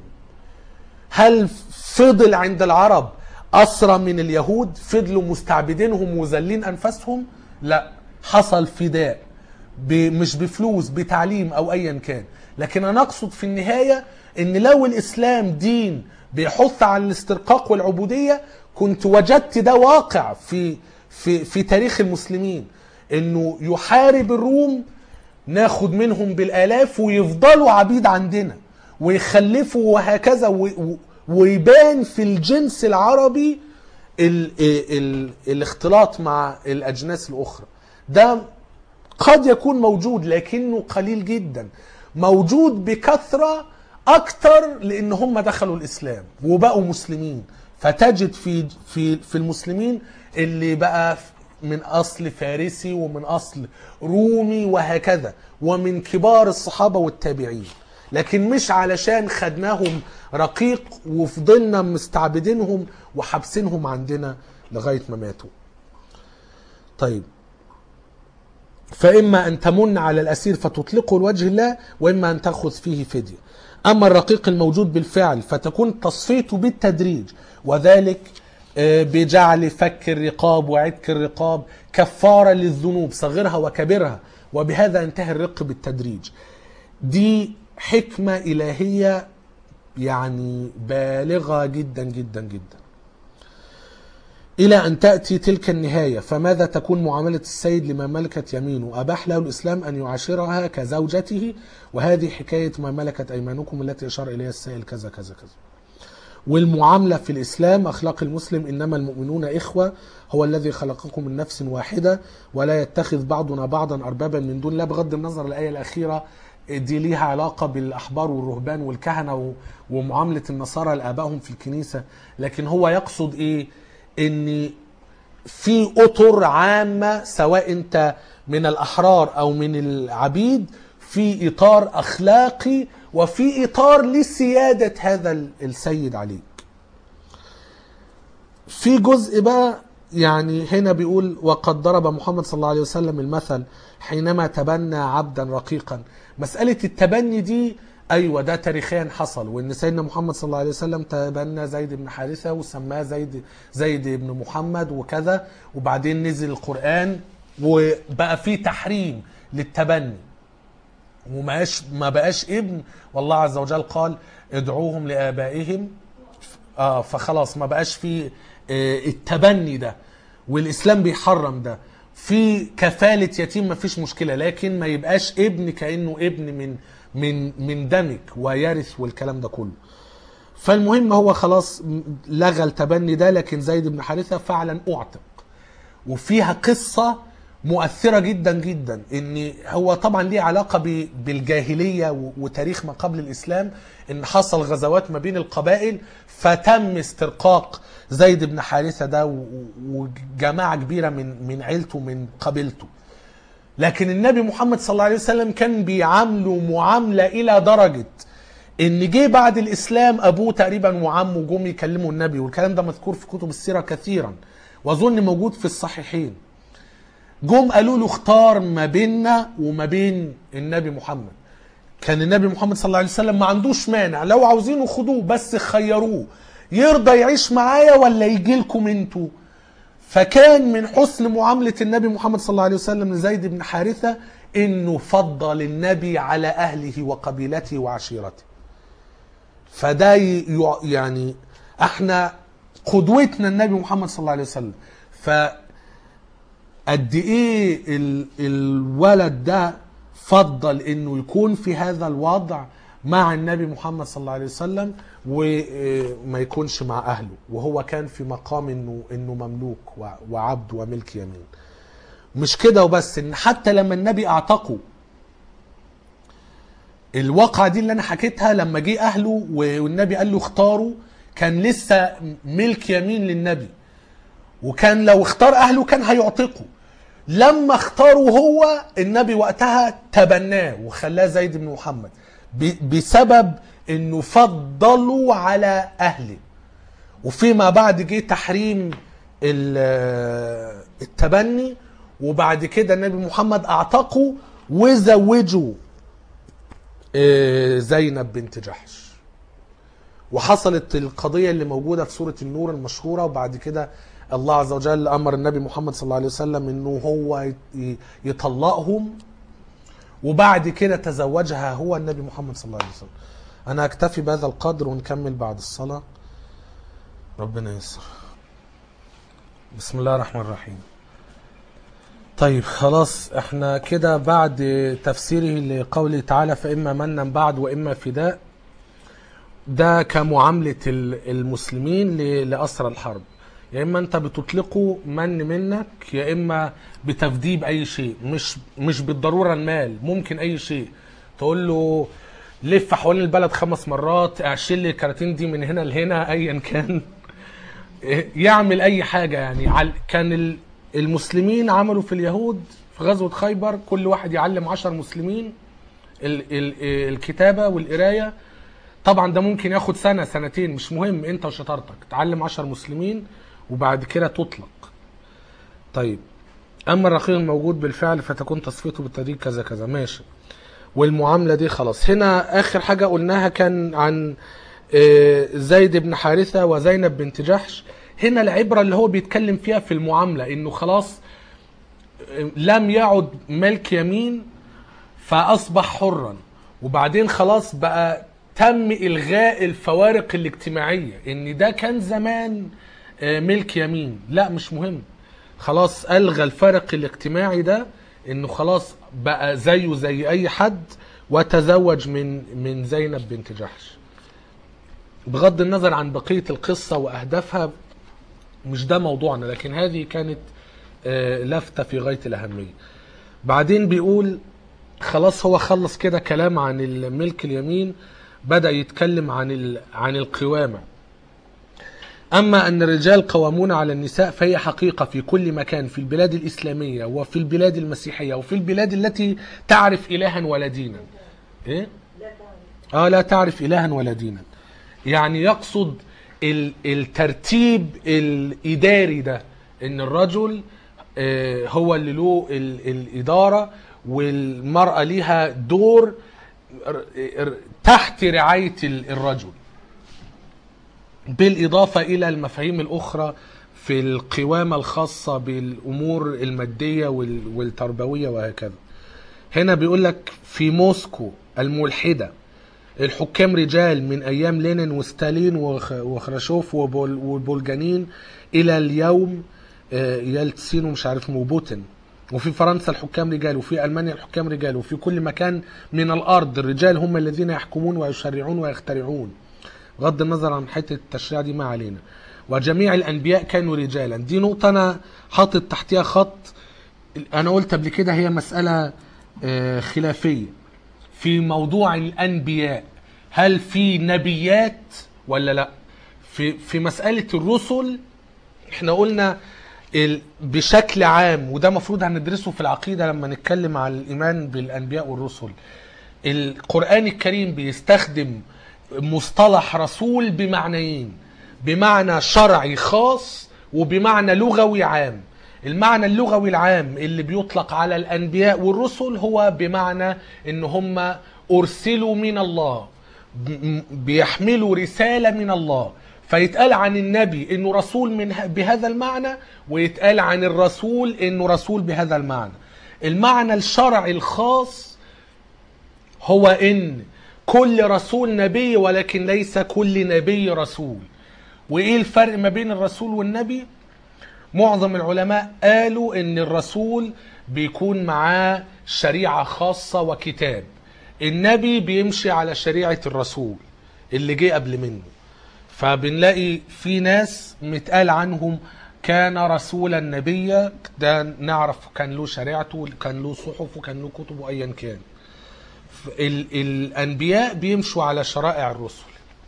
هل فضل عند العرب أسرى من اليهود فضلوا مستعبدينهم وذلين أنفسهم لا حصل فداء ب- مش بفلوس بتعليم أو أيا كان لكن أنا أقصد في النهاية أن لو الإسلام دين بيحث على الاسترقاق والعبودية كنت وجدت ده واقع في في في تاريخ المسلمين انه يحارب الروم ناخد منهم بالالاف ويفضلوا عبيد عندنا ويخلفوا وهكذا و- و- ويبان في الجنس العربي ال ال الاختلاط مع الاجناس الاخرى ده قد يكون موجود لكنه قليل جدا موجود بكثره اكتر لان هم دخلوا الاسلام وبقوا مسلمين فتجد في في في المسلمين اللي بقى من اصل فارسي ومن اصل رومي وهكذا ومن كبار الصحابه والتابعين لكن مش علشان خدناهم رقيق وفضلنا مستعبدينهم وحابسينهم عندنا لغايه ما ماتوا طيب فإما أن تمن على الأسير فتطلقه لوجه الله وإما أن تأخذ فيه فدية أما الرقيق الموجود بالفعل فتكون تصفيته بالتدريج وذلك آه، بجعل فك الرقاب وعتك الرقاب كفارة للذنوب صغرها وكبرها وبهذا ينتهي الرق بالتدريج دي حكمة إلهية يعني بالغة جدا جدا جدا إلى أن تأتي تلك النهاية فماذا تكون معاملة السيد لما ملكت يمينه أباح له الإسلام أن يعاشرها كزوجته وهذه حكاية ما ملكت أيمانكم التي أشار إليها السائل كذا كذا كذا والمعاملة في الإسلام أخلاق المسلم إنما المؤمنون إخوة هو الذي خلقكم من نفس واحدة ولا يتخذ بعضنا بعضا أربابا من دون الله بغض النظر الآية الأخيرة دي ليها علاقة بالأحبار والرهبان والكهنة و- ومعاملة النصارى لآبائهم في الكنيسة لكن هو يقصد إيه إن في أطر عامة سواء أنت من الأحرار أو من العبيد في إطار أخلاقي وفي إطار لسيادة هذا ال- السيد عليك في جزء بقى يعني هنا بيقول وقد ضرب محمد صلى الله عليه وسلم المثل حينما تبنى عبدا رقيقا مسألة التبني دي أيوة ده تاريخيا حصل وإن سيدنا محمد صلى الله عليه وسلم تبنى زيد بن حارثة وسماه زيد زيد بن محمد وكذا وبعدين نزل القرآن وبقى فيه تحريم للتبني وما بقاش ما بقاش ابن والله عز وجل قال ادعوهم لآبائهم اه فخلاص ما بقاش في آه، التبني ده والاسلام بيحرم ده في كفالة يتيم ما فيش مشكلة لكن ما يبقاش ابن كأنه ابن من من من دمك ويرث والكلام ده كله فالمهم هو خلاص م- لغى التبني ده لكن زيد بن حارثة فعلا اعتق وفيها قصة مؤثرة جدا جدا ان هو طبعا ليه علاقة ب- بالجاهلية و- وتاريخ ما قبل الاسلام ان حصل غزوات ما بين القبائل فتم استرقاق زيد بن حارثة ده و- و- وجماعة كبيرة من من عيلته من قبيلته لكن النبي محمد صلى الله عليه وسلم كان بيعامله معاملة إلى درجة إن جه بعد الإسلام أبوه تقريبا وعمه جم يكلموا النبي والكلام ده مذكور في كتب السيرة كثيرا وأظن موجود في الصحيحين جم قالوا له اختار ما بيننا وما بين النبي محمد كان النبي محمد صلى الله عليه وسلم ما عندوش مانع لو عاوزينه خدوه بس خيروه يرضى يعيش معايا ولا يجي لكم انتوا فكان من حسن معاملة النبي محمد صلى الله عليه وسلم لزيد بن حارثة انه فضل النبي على اهله وقبيلته وعشيرته فده ي- يع- يعني احنا قدوتنا النبي محمد صلى الله عليه وسلم ف قد ايه ال- الولد ده فضل انه يكون في هذا الوضع مع النبي محمد صلى الله عليه وسلم وما يكونش مع اهله وهو كان في مقام انه انه مملوك و- وعبد وملك يمين مش كده وبس ان حتى لما النبي اعتقه الواقعة دي اللي انا حكيتها لما جه اهله والنبي قال له اختاروا كان لسه ملك يمين للنبي وكان لو اختار اهله كان هيعتقه لما اختاروا هو النبي وقتها تبناه وخلاه زيد بن محمد ب- بسبب انه فضلوا على اهله وفيما بعد جه تحريم ال- التبني وبعد كده النبي محمد اعتقه وزوجوا آه، زينب بنت جحش وحصلت القضية اللي موجودة في سورة النور المشهورة وبعد كده الله عز وجل أمر النبي محمد صلى الله عليه وسلم أنه هو ي- يطلقهم وبعد كده تزوجها هو النبي محمد صلى الله عليه وسلم أنا أكتفي بهذا القدر ونكمل بعد الصلاة ربنا يسر بسم الله الرحمن الرحيم طيب خلاص احنا كده بعد تفسيره لقوله تعالى فإما منا بعد وإما فداء ده كمعاملة ال- المسلمين ل- لأسرى الحرب يا إما أنت بتطلقه من منك يا إما بتفديه أي شيء مش مش بالضرورة المال ممكن أي شيء تقول له لف حوالين البلد خمس مرات اعشل لي الكراتين دي من هنا لهنا أيا كان يعمل أي حاجة يعني عل- كان ال- المسلمين عملوا في اليهود في غزوة خيبر كل واحد يعلم عشر مسلمين ال- ال- الكتابة والقراية طبعا ده ممكن ياخد سنة سنتين مش مهم انت وشطارتك تعلم عشر مسلمين وبعد كده تطلق طيب اما الرقيق الموجود بالفعل فتكون تصفيته بالتدريج كذا كذا ماشي والمعاملة دي خلاص هنا اخر حاجة قلناها كان عن آه، زيد بن حارثة وزينب بنت جحش هنا العبرة اللي هو بيتكلم فيها في المعاملة انه خلاص آه، لم يعد ملك يمين فاصبح حرا وبعدين خلاص بقى تم الغاء الفوارق الاجتماعيه ان ده كان زمان آه، ملك يمين لا مش مهم خلاص الغى الفرق الاجتماعي ده انه خلاص بقى زيه زي اي حد وتزوج من من زينب بنت جحش بغض النظر عن بقيه القصه واهدافها مش ده موضوعنا لكن هذه كانت آه، لفته في غايه الاهميه بعدين بيقول خلاص هو خلص كده كلام عن الملك اليمين بدأ يتكلم عن ال... عن القوامة أما أن الرجال قوامون على النساء فهي حقيقة في كل مكان في البلاد الإسلامية وفي البلاد المسيحية وفي البلاد التي تعرف إلها ولا دينا إيه؟ آه لا تعرف إلها ولا دينا يعني يقصد ال- الترتيب الإداري ده إن الرجل آه، هو اللي له ال- الإدارة والمرأة ليها دور ر- ر- تحت رعاية ال- الرجل بالإضافة إلى المفاهيم الأخرى في القوامة الخاصة بالأمور المادية وال- والتربوية وهكذا هنا بيقول لك في موسكو الملحدة الحكام رجال من أيام لينين وستالين وخ- وخراشوف وبول- وبولجانين إلى اليوم آه، يلتسين ومش عارف موبوتين وفي فرنسا الحكام رجال وفي ألمانيا الحكام رجال وفي كل مكان من الأرض الرجال هم الذين يحكمون ويشرعون ويخترعون بغض النظر عن حته التشريع دي ما علينا وجميع الانبياء كانوا رجالا دي نقطه انا حاطط تحتها خط انا قلت قبل كده هي مساله آه، خلافيه في موضوع الانبياء هل في نبيات ولا لا في في مساله الرسل احنا قلنا ال- بشكل عام وده المفروض هندرسه في العقيده لما نتكلم عن الايمان بالانبياء والرسل القرآن الكريم بيستخدم مصطلح رسول بمعنيين بمعنى شرعي خاص وبمعنى لغوي عام المعنى اللغوي العام اللي بيطلق على الأنبياء والرسل هو بمعنى ان هم أرسلوا من الله ب- بيحملوا رسالة من الله فيتقال عن النبي انه رسول من ه- بهذا المعنى ويتقال عن الرسول انه رسول بهذا المعنى المعنى الشرعي الخاص هو ان كل رسول نبي ولكن ليس كل نبي رسول وايه الفرق ما بين الرسول والنبي معظم العلماء قالوا ان الرسول بيكون معاه شريعة خاصة وكتاب النبي بيمشي على شريعة الرسول اللي جه قبل منه فبنلاقي في ناس متقال عنهم كان رسولا نبيا ده نعرف كان له شريعته كان له صحف وكان له كتب ايا كان ال- الانبياء بيمشوا على شرائع الرسل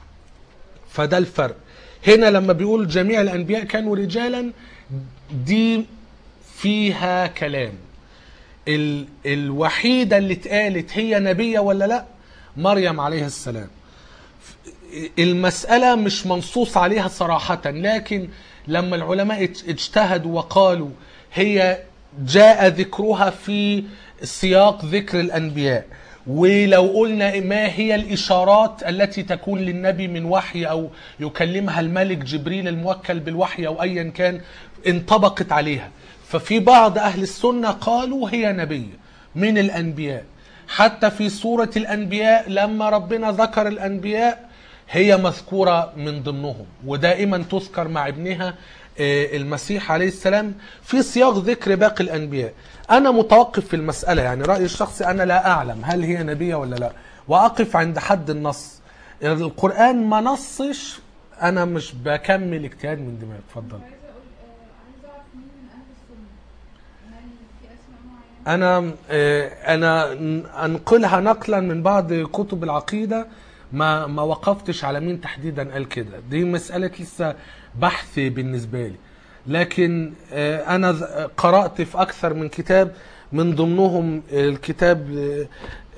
فده الفرق هنا لما بيقول جميع الانبياء كانوا رجالا دي فيها كلام ال الوحيده اللي اتقالت هي نبيه ولا لا مريم عليه السلام المسألة مش منصوص عليها صراحة لكن لما العلماء ات- اجتهدوا وقالوا هي جاء ذكرها في سياق ذكر الأنبياء ولو قلنا ما هي الإشارات التي تكون للنبي من وحي أو يكلمها الملك جبريل الموكل بالوحي أو أيا كان انطبقت عليها ففي بعض أهل السنة قالوا هي نبي من الأنبياء حتى في سورة الأنبياء لما ربنا ذكر الأنبياء هي مذكورة من ضمنهم ودائما تذكر مع ابنها آه، المسيح عليه السلام في سياق ذكر باقي الأنبياء أنا متوقف في المسألة يعني رأيي الشخصي أنا لا أعلم هل هي نبية ولا لا وأقف عند حد النص القرآن ما نصش أنا مش بكمل اجتهاد من دماغي اتفضل عايزه اقول آه، عايزه اعرف مين من اهل السنه هل في اسماء معينه انا آه، انا انقلها نقلا من بعض كتب العقيده ما ما وقفتش على مين تحديدا قال كده دي مساله لسه بحث بالنسبه لي لكن آه، انا ذ- قرات في اكثر من كتاب من ضمنهم الكتاب آه،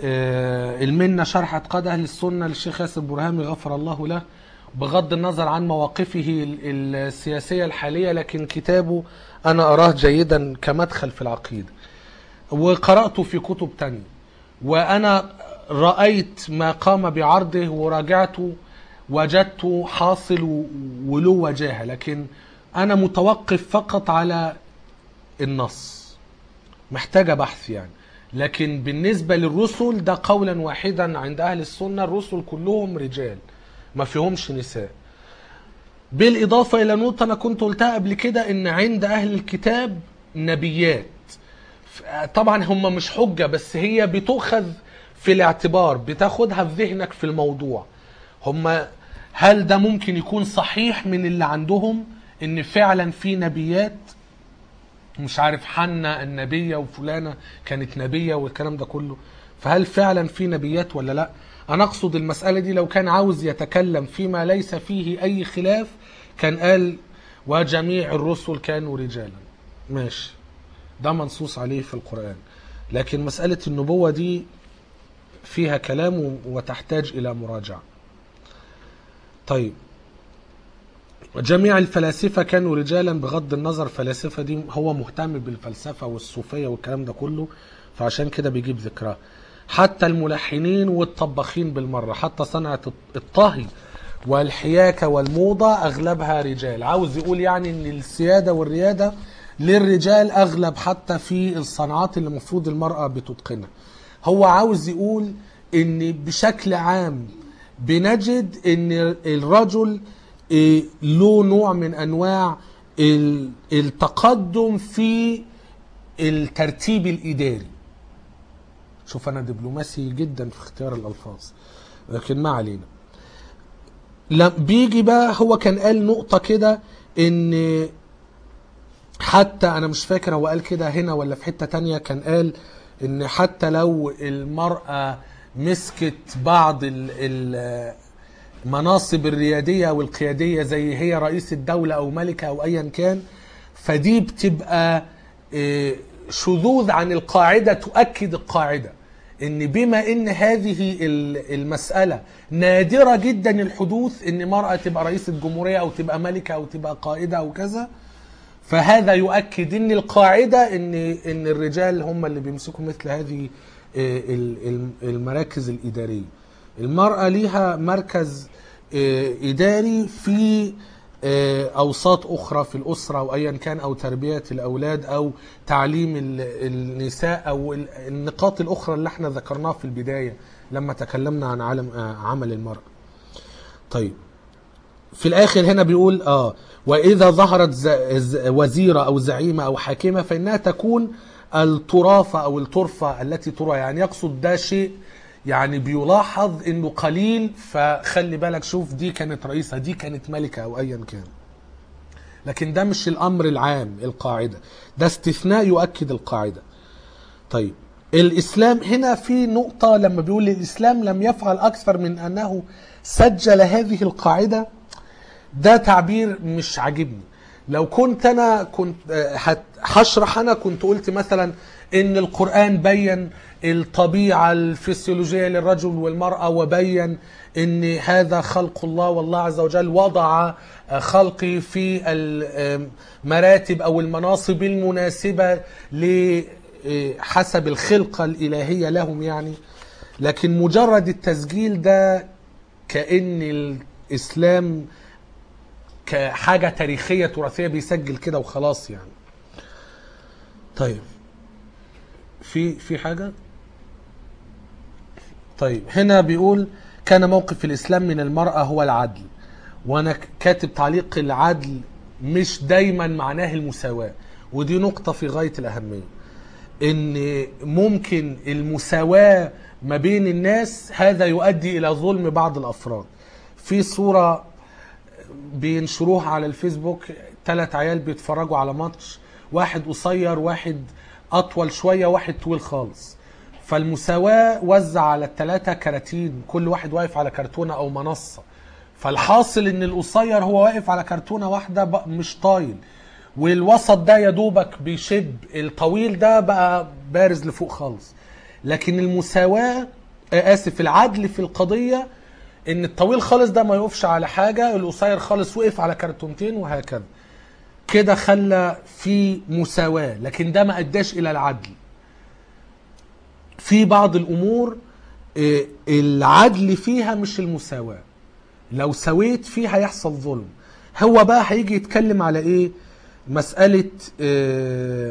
آه، المنه شرح اعتقاد اهل السنه للشيخ ياسر برهامي غفر الله له بغض النظر عن مواقفه ال- السياسيه الحاليه لكن كتابه انا اراه جيدا كمدخل في العقيده وقرأته في كتب تانية وأنا رأيت ما قام بعرضه وراجعته وجدته حاصل و- وله وجاهة لكن أنا متوقف فقط على النص محتاجة بحث يعني لكن بالنسبة للرسل ده قولا واحدا عند أهل السنة الرسل كلهم رجال ما فيهمش نساء بالإضافة إلى نقطة أنا كنت قلتها قبل كده إن عند أهل الكتاب نبيات طبعا هم مش حجة بس هي بتؤخذ في الاعتبار بتاخدها في ذهنك في الموضوع هم هل ده ممكن يكون صحيح من اللي عندهم ان فعلا في نبيات مش عارف حنا النبية وفلانة كانت نبية والكلام ده كله فهل فعلا في نبيات ولا لا انا اقصد المسألة دي لو كان عاوز يتكلم فيما ليس فيه اي خلاف كان قال وجميع الرسل كانوا رجالا ماشي ده منصوص عليه في القرآن لكن مسألة النبوة دي فيها كلام وتحتاج إلى مراجعة طيب جميع الفلاسفة كانوا رجالا بغض النظر فلاسفة دي هو مهتم بالفلسفة والصوفية والكلام ده كله فعشان كده بيجيب ذكرها حتى الملحنين والطباخين بالمرة حتى صنعة الطهي والحياكة والموضة أغلبها رجال عاوز يقول يعني أن السيادة والريادة للرجال أغلب حتى في الصناعات اللي المفروض المرأة بتتقنها هو عاوز يقول أن بشكل عام بنجد أن الرجل إيه، له نوع من أنواع ال- التقدم في الترتيب الإداري شوف أنا دبلوماسي جدا في اختيار الألفاظ لكن ما علينا لم بيجي بقى هو كان قال نقطة كده ان حتى انا مش فاكر هو قال كده هنا ولا في حتة تانية كان قال ان حتى لو المرأة مسكت بعض ال- ال- المناصب الريادية والقيادية زي هي رئيس الدولة او ملكة او ايا كان فدي بتبقى إيه، شذوذ عن القاعدة تؤكد القاعدة ان بما ان هذه ال- المسألة نادرة جدا الحدوث ان مرأة تبقى رئيسة جمهورية او تبقى ملكة او تبقى قائدة او كذا فهذا يؤكد ان القاعدة ان ان الرجال هم اللي بيمسكوا مثل هذه آه، ال- ال- المراكز الإدارية المرأة ليها مركز آه، إداري في آه، أوساط أخرى في الأسرة أو أيا كان أو تربية الأولاد أو تعليم ال- النساء أو ال- النقاط الأخرى اللي احنا ذكرناها في البداية لما تكلمنا عن عالم آه، عمل المرأة طيب في الاخر هنا بيقول اه واذا ظهرت ز... ز... وزيره او زعيمه او حاكمه فانها تكون الطرافه او الطرفه التي ترى يعني يقصد ده شيء يعني بيلاحظ انه قليل فخلي بالك شوف دي كانت رئيسه دي كانت ملكه او ايا كان لكن ده مش الامر العام القاعده ده استثناء يؤكد القاعده طيب الاسلام هنا في نقطه لما بيقول الاسلام لم يفعل اكثر من انه سجل هذه القاعده ده تعبير مش عاجبني لو كنت انا كنت آه، هت- هشرح انا كنت قلت مثلا ان القران بين الطبيعه الفسيولوجيه للرجل والمراه وبين ان هذا خلق الله والله عز وجل وضع آه، خلقي في المراتب او المناصب المناسبه ل آه، حسب الخلقه الالهيه لهم يعني لكن مجرد التسجيل ده كأن الإسلام كحاجة تاريخية تراثية بيسجل كده وخلاص يعني طيب في في حاجة طيب هنا بيقول كان موقف الإسلام من المرأة هو العدل وأنا ك- كاتب تعليق العدل مش دايما معناه المساواة ودي نقطة في غاية الأهمية ان ممكن المساواة ما بين الناس هذا يؤدي الى ظلم بعض الافراد في صورة بينشروها على الفيسبوك ثلاث عيال بيتفرجوا على ماتش واحد قصير واحد اطول شوية واحد طويل خالص فالمساواة وزع على الثلاثة كراتين كل واحد واقف على كرتونة او منصة فالحاصل ان القصير هو واقف على كرتونة واحدة بق- مش طايل والوسط ده يا دوبك بيشب الطويل ده بقى بارز لفوق خالص لكن المساواة آه، اسف العدل في القضية ان الطويل خالص ده ما يقفش على حاجة القصير خالص وقف على كرتونتين وهكذا كده خلى في مساواة لكن ده ما اداش الى العدل في بعض الامور آه، العدل فيها مش المساواة لو سويت فيه هيحصل ظلم هو بقى هيجي يتكلم على ايه مسألة آه،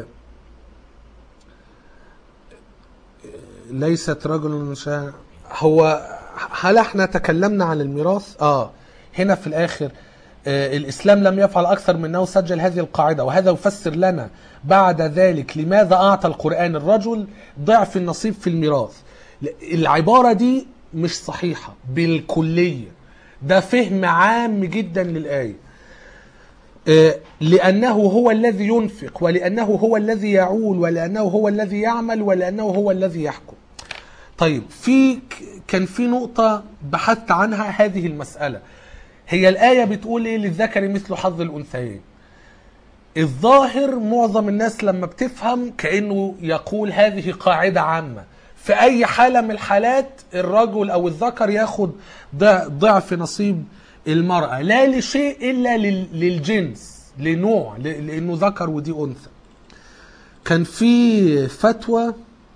ليست رجل شاء هو هل احنا تكلمنا عن الميراث اه هنا في الاخر آه الاسلام لم يفعل اكثر من انه سجل هذه القاعده وهذا يفسر لنا بعد ذلك لماذا اعطى القران الرجل ضعف النصيب في الميراث العباره دي مش صحيحه بالكليه ده فهم عام جدا للايه آه، لأنه هو الذي ينفق ولأنه هو الذي يعول ولأنه هو الذي يعمل ولأنه هو الذي يحكم طيب في ك- كان في نقطة بحثت عنها هذه المسألة هي الآية بتقول إيه للذكر مثل حظ الأنثيين الظاهر معظم الناس لما بتفهم كأنه يقول هذه قاعدة عامة في أي حالة من الحالات الرجل أو الذكر ياخد ضع- ضعف نصيب المرأة لا لشيء إلا لل- للجنس لنوع ل- لأنه ذكر ودي أنثى كان في فتوى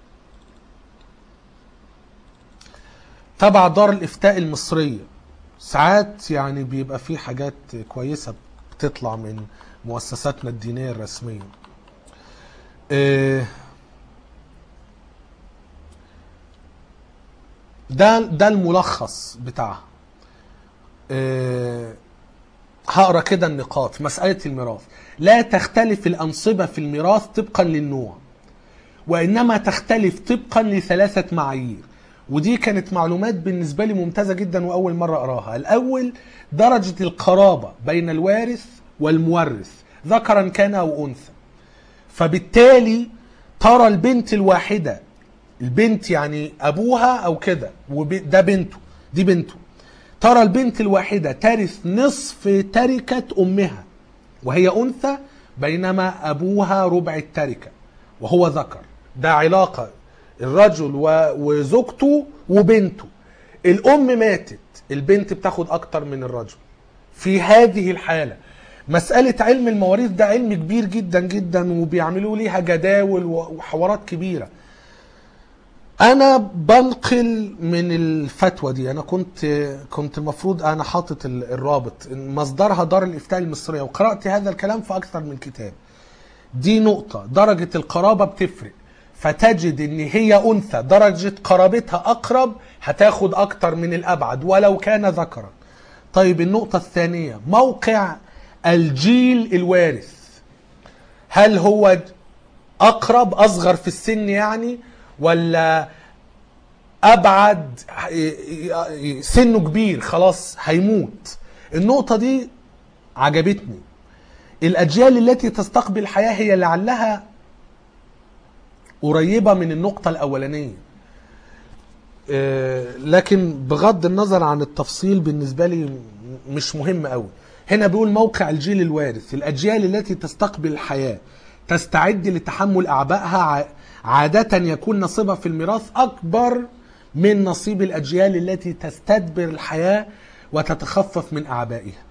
تبع دار الإفتاء المصرية ساعات يعني بيبقى في حاجات كويسة بتطلع من مؤسساتنا الدينية الرسمية آه، ده ده الملخص بتاعها آه، هقرا كده النقاط مسألة الميراث لا تختلف الأنصبة في الميراث طبقا للنوع وإنما تختلف طبقا لثلاثة معايير ودي كانت معلومات بالنسبة لي ممتازة جدا وأول مرة أراها الأول درجة القرابة بين الوارث والمورث ذكرا كان أو أنثى فبالتالي ترى البنت الواحدة البنت يعني أبوها أو كده وده بنته دي بنته ترى البنت الواحدة ترث نصف تركة أمها وهي أنثى بينما أبوها ربع التركة وهو ذكر ده علاقة الرجل و- وزوجته وبنته الأم ماتت البنت بتاخد أكتر من الرجل في هذه الحالة مسألة علم المواريث ده علم كبير جدا جدا وبيعملوا ليها جداول وحوارات كبيرة انا بنقل من الفتوى دي انا كنت كنت المفروض انا حاطط ال- الرابط مصدرها دار الافتاء المصريه وقرات هذا الكلام في اكثر من كتاب دي نقطه درجه القرابه بتفرق فتجد ان هي انثى درجه قرابتها اقرب هتاخد اكتر من الابعد ولو كان ذكرا طيب النقطه الثانيه موقع الجيل الوارث هل هو اقرب اصغر في السن يعني ولا ابعد سنه كبير خلاص هيموت النقطه دي عجبتني الاجيال التي تستقبل الحياه هي لعلها قريبه من النقطه الاولانيه آه، لكن بغض النظر عن التفصيل بالنسبه لي مش مهم قوي هنا بيقول موقع الجيل الوارث الاجيال التي تستقبل الحياه تستعد لتحمل اعبائها ع- عاده يكون نصيبها في الميراث اكبر من نصيب الاجيال التي تستدبر الحياه وتتخفف من اعبائها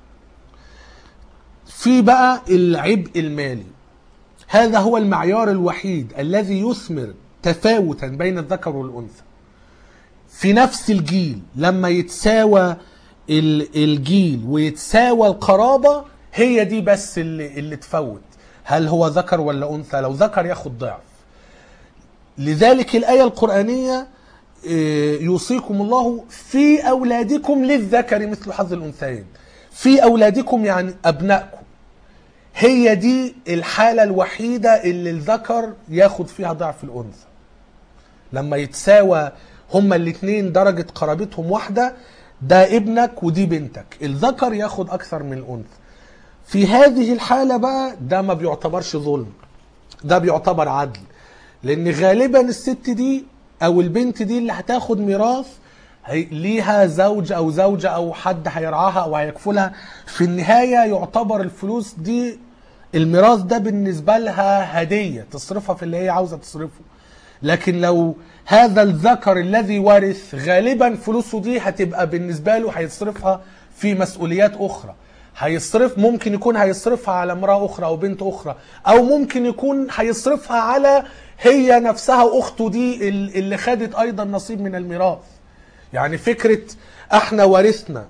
في بقى العبء المالي هذا هو المعيار الوحيد الذي يثمر تفاوتا بين الذكر والانثى في نفس الجيل لما يتساوى ال- الجيل ويتساوى القرابة هي دي بس اللي, اللي تفوت هل هو ذكر ولا أنثى لو ذكر ياخد ضعف لذلك الآية القرآنية آه، يوصيكم الله في أولادكم للذكر مثل حظ الأنثيين في أولادكم يعني أبنائكم هي دي الحالة الوحيدة اللي الذكر ياخد فيها ضعف الأنثى لما يتساوى هما الاثنين درجة قرابتهم واحدة ده ابنك ودي بنتك الذكر ياخد أكثر من الأنثى في هذه الحالة بقى ده ما بيعتبرش ظلم ده بيعتبر عدل لأن غالبا الست دي أو البنت دي اللي هتاخد ميراث هي- ليها زوج أو زوجة أو حد هيرعاها أو هيكفلها في النهاية يعتبر الفلوس دي الميراث ده بالنسبة لها هدية تصرفها في اللي هي عاوزة تصرفه لكن لو هذا الذكر الذي ورث غالبا فلوسه دي هتبقى بالنسبة له هيصرفها في مسؤوليات أخرى هيصرف ممكن يكون هيصرفها على امرأة أخرى أو بنت أخرى أو ممكن يكون هيصرفها على هي نفسها أخته دي ال- اللي خدت أيضا نصيب من الميراث يعني فكرة احنا ورثنا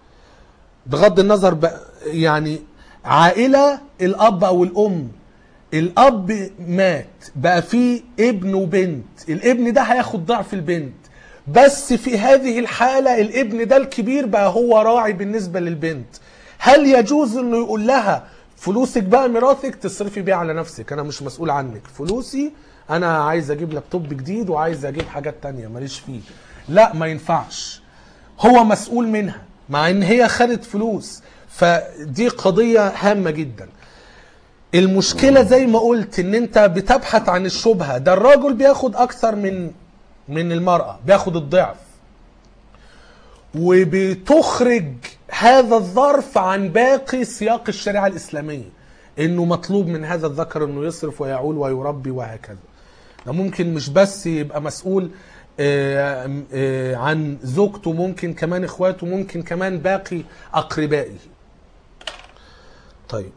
بغض النظر بقى يعني عائلة الأب أو الأم الأب مات بقى فيه ابن وبنت الابن ده هياخد ضعف البنت بس في هذه الحالة الابن ده الكبير بقى هو راعي بالنسبة للبنت هل يجوز انه يقول لها فلوسك بقى ميراثك تصرفي بيها على نفسك انا مش مسؤول عنك فلوسي انا عايز اجيب لابتوب جديد وعايز اجيب حاجات تانية ماليش فيه لا ما ينفعش هو مسؤول منها مع ان هي خدت فلوس فدي قضية هامة جدا المشكلة زي ما قلت ان انت بتبحث عن الشبهة ده الراجل بياخد اكثر من من المرأة بياخد الضعف وبتخرج هذا الظرف عن باقي سياق الشريعة الإسلامية إنه مطلوب من هذا الذكر إنه يصرف ويعول ويربي وهكذا ده ممكن مش بس يبقى مسؤول آه، آه، عن زوجته ممكن كمان إخواته ممكن كمان باقي أقربائه طيب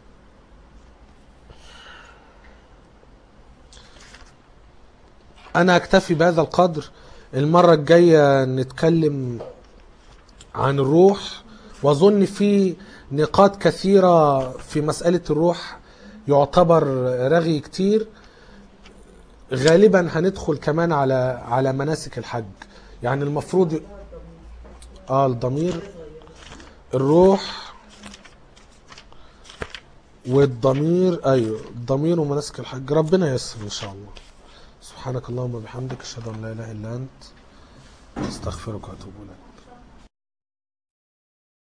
أنا أكتفي بهذا القدر المرة الجاية نتكلم عن الروح واظن في نقاط كثيره في مساله الروح يعتبر رغي كتير غالبا هندخل كمان على على مناسك الحج يعني المفروض ي- اه الضمير الروح والضمير ايوه الضمير ومناسك الحج ربنا ييسر ان شاء الله سبحانك اللهم وبحمدك اشهد ان لا اله الا انت استغفرك واتوب اليك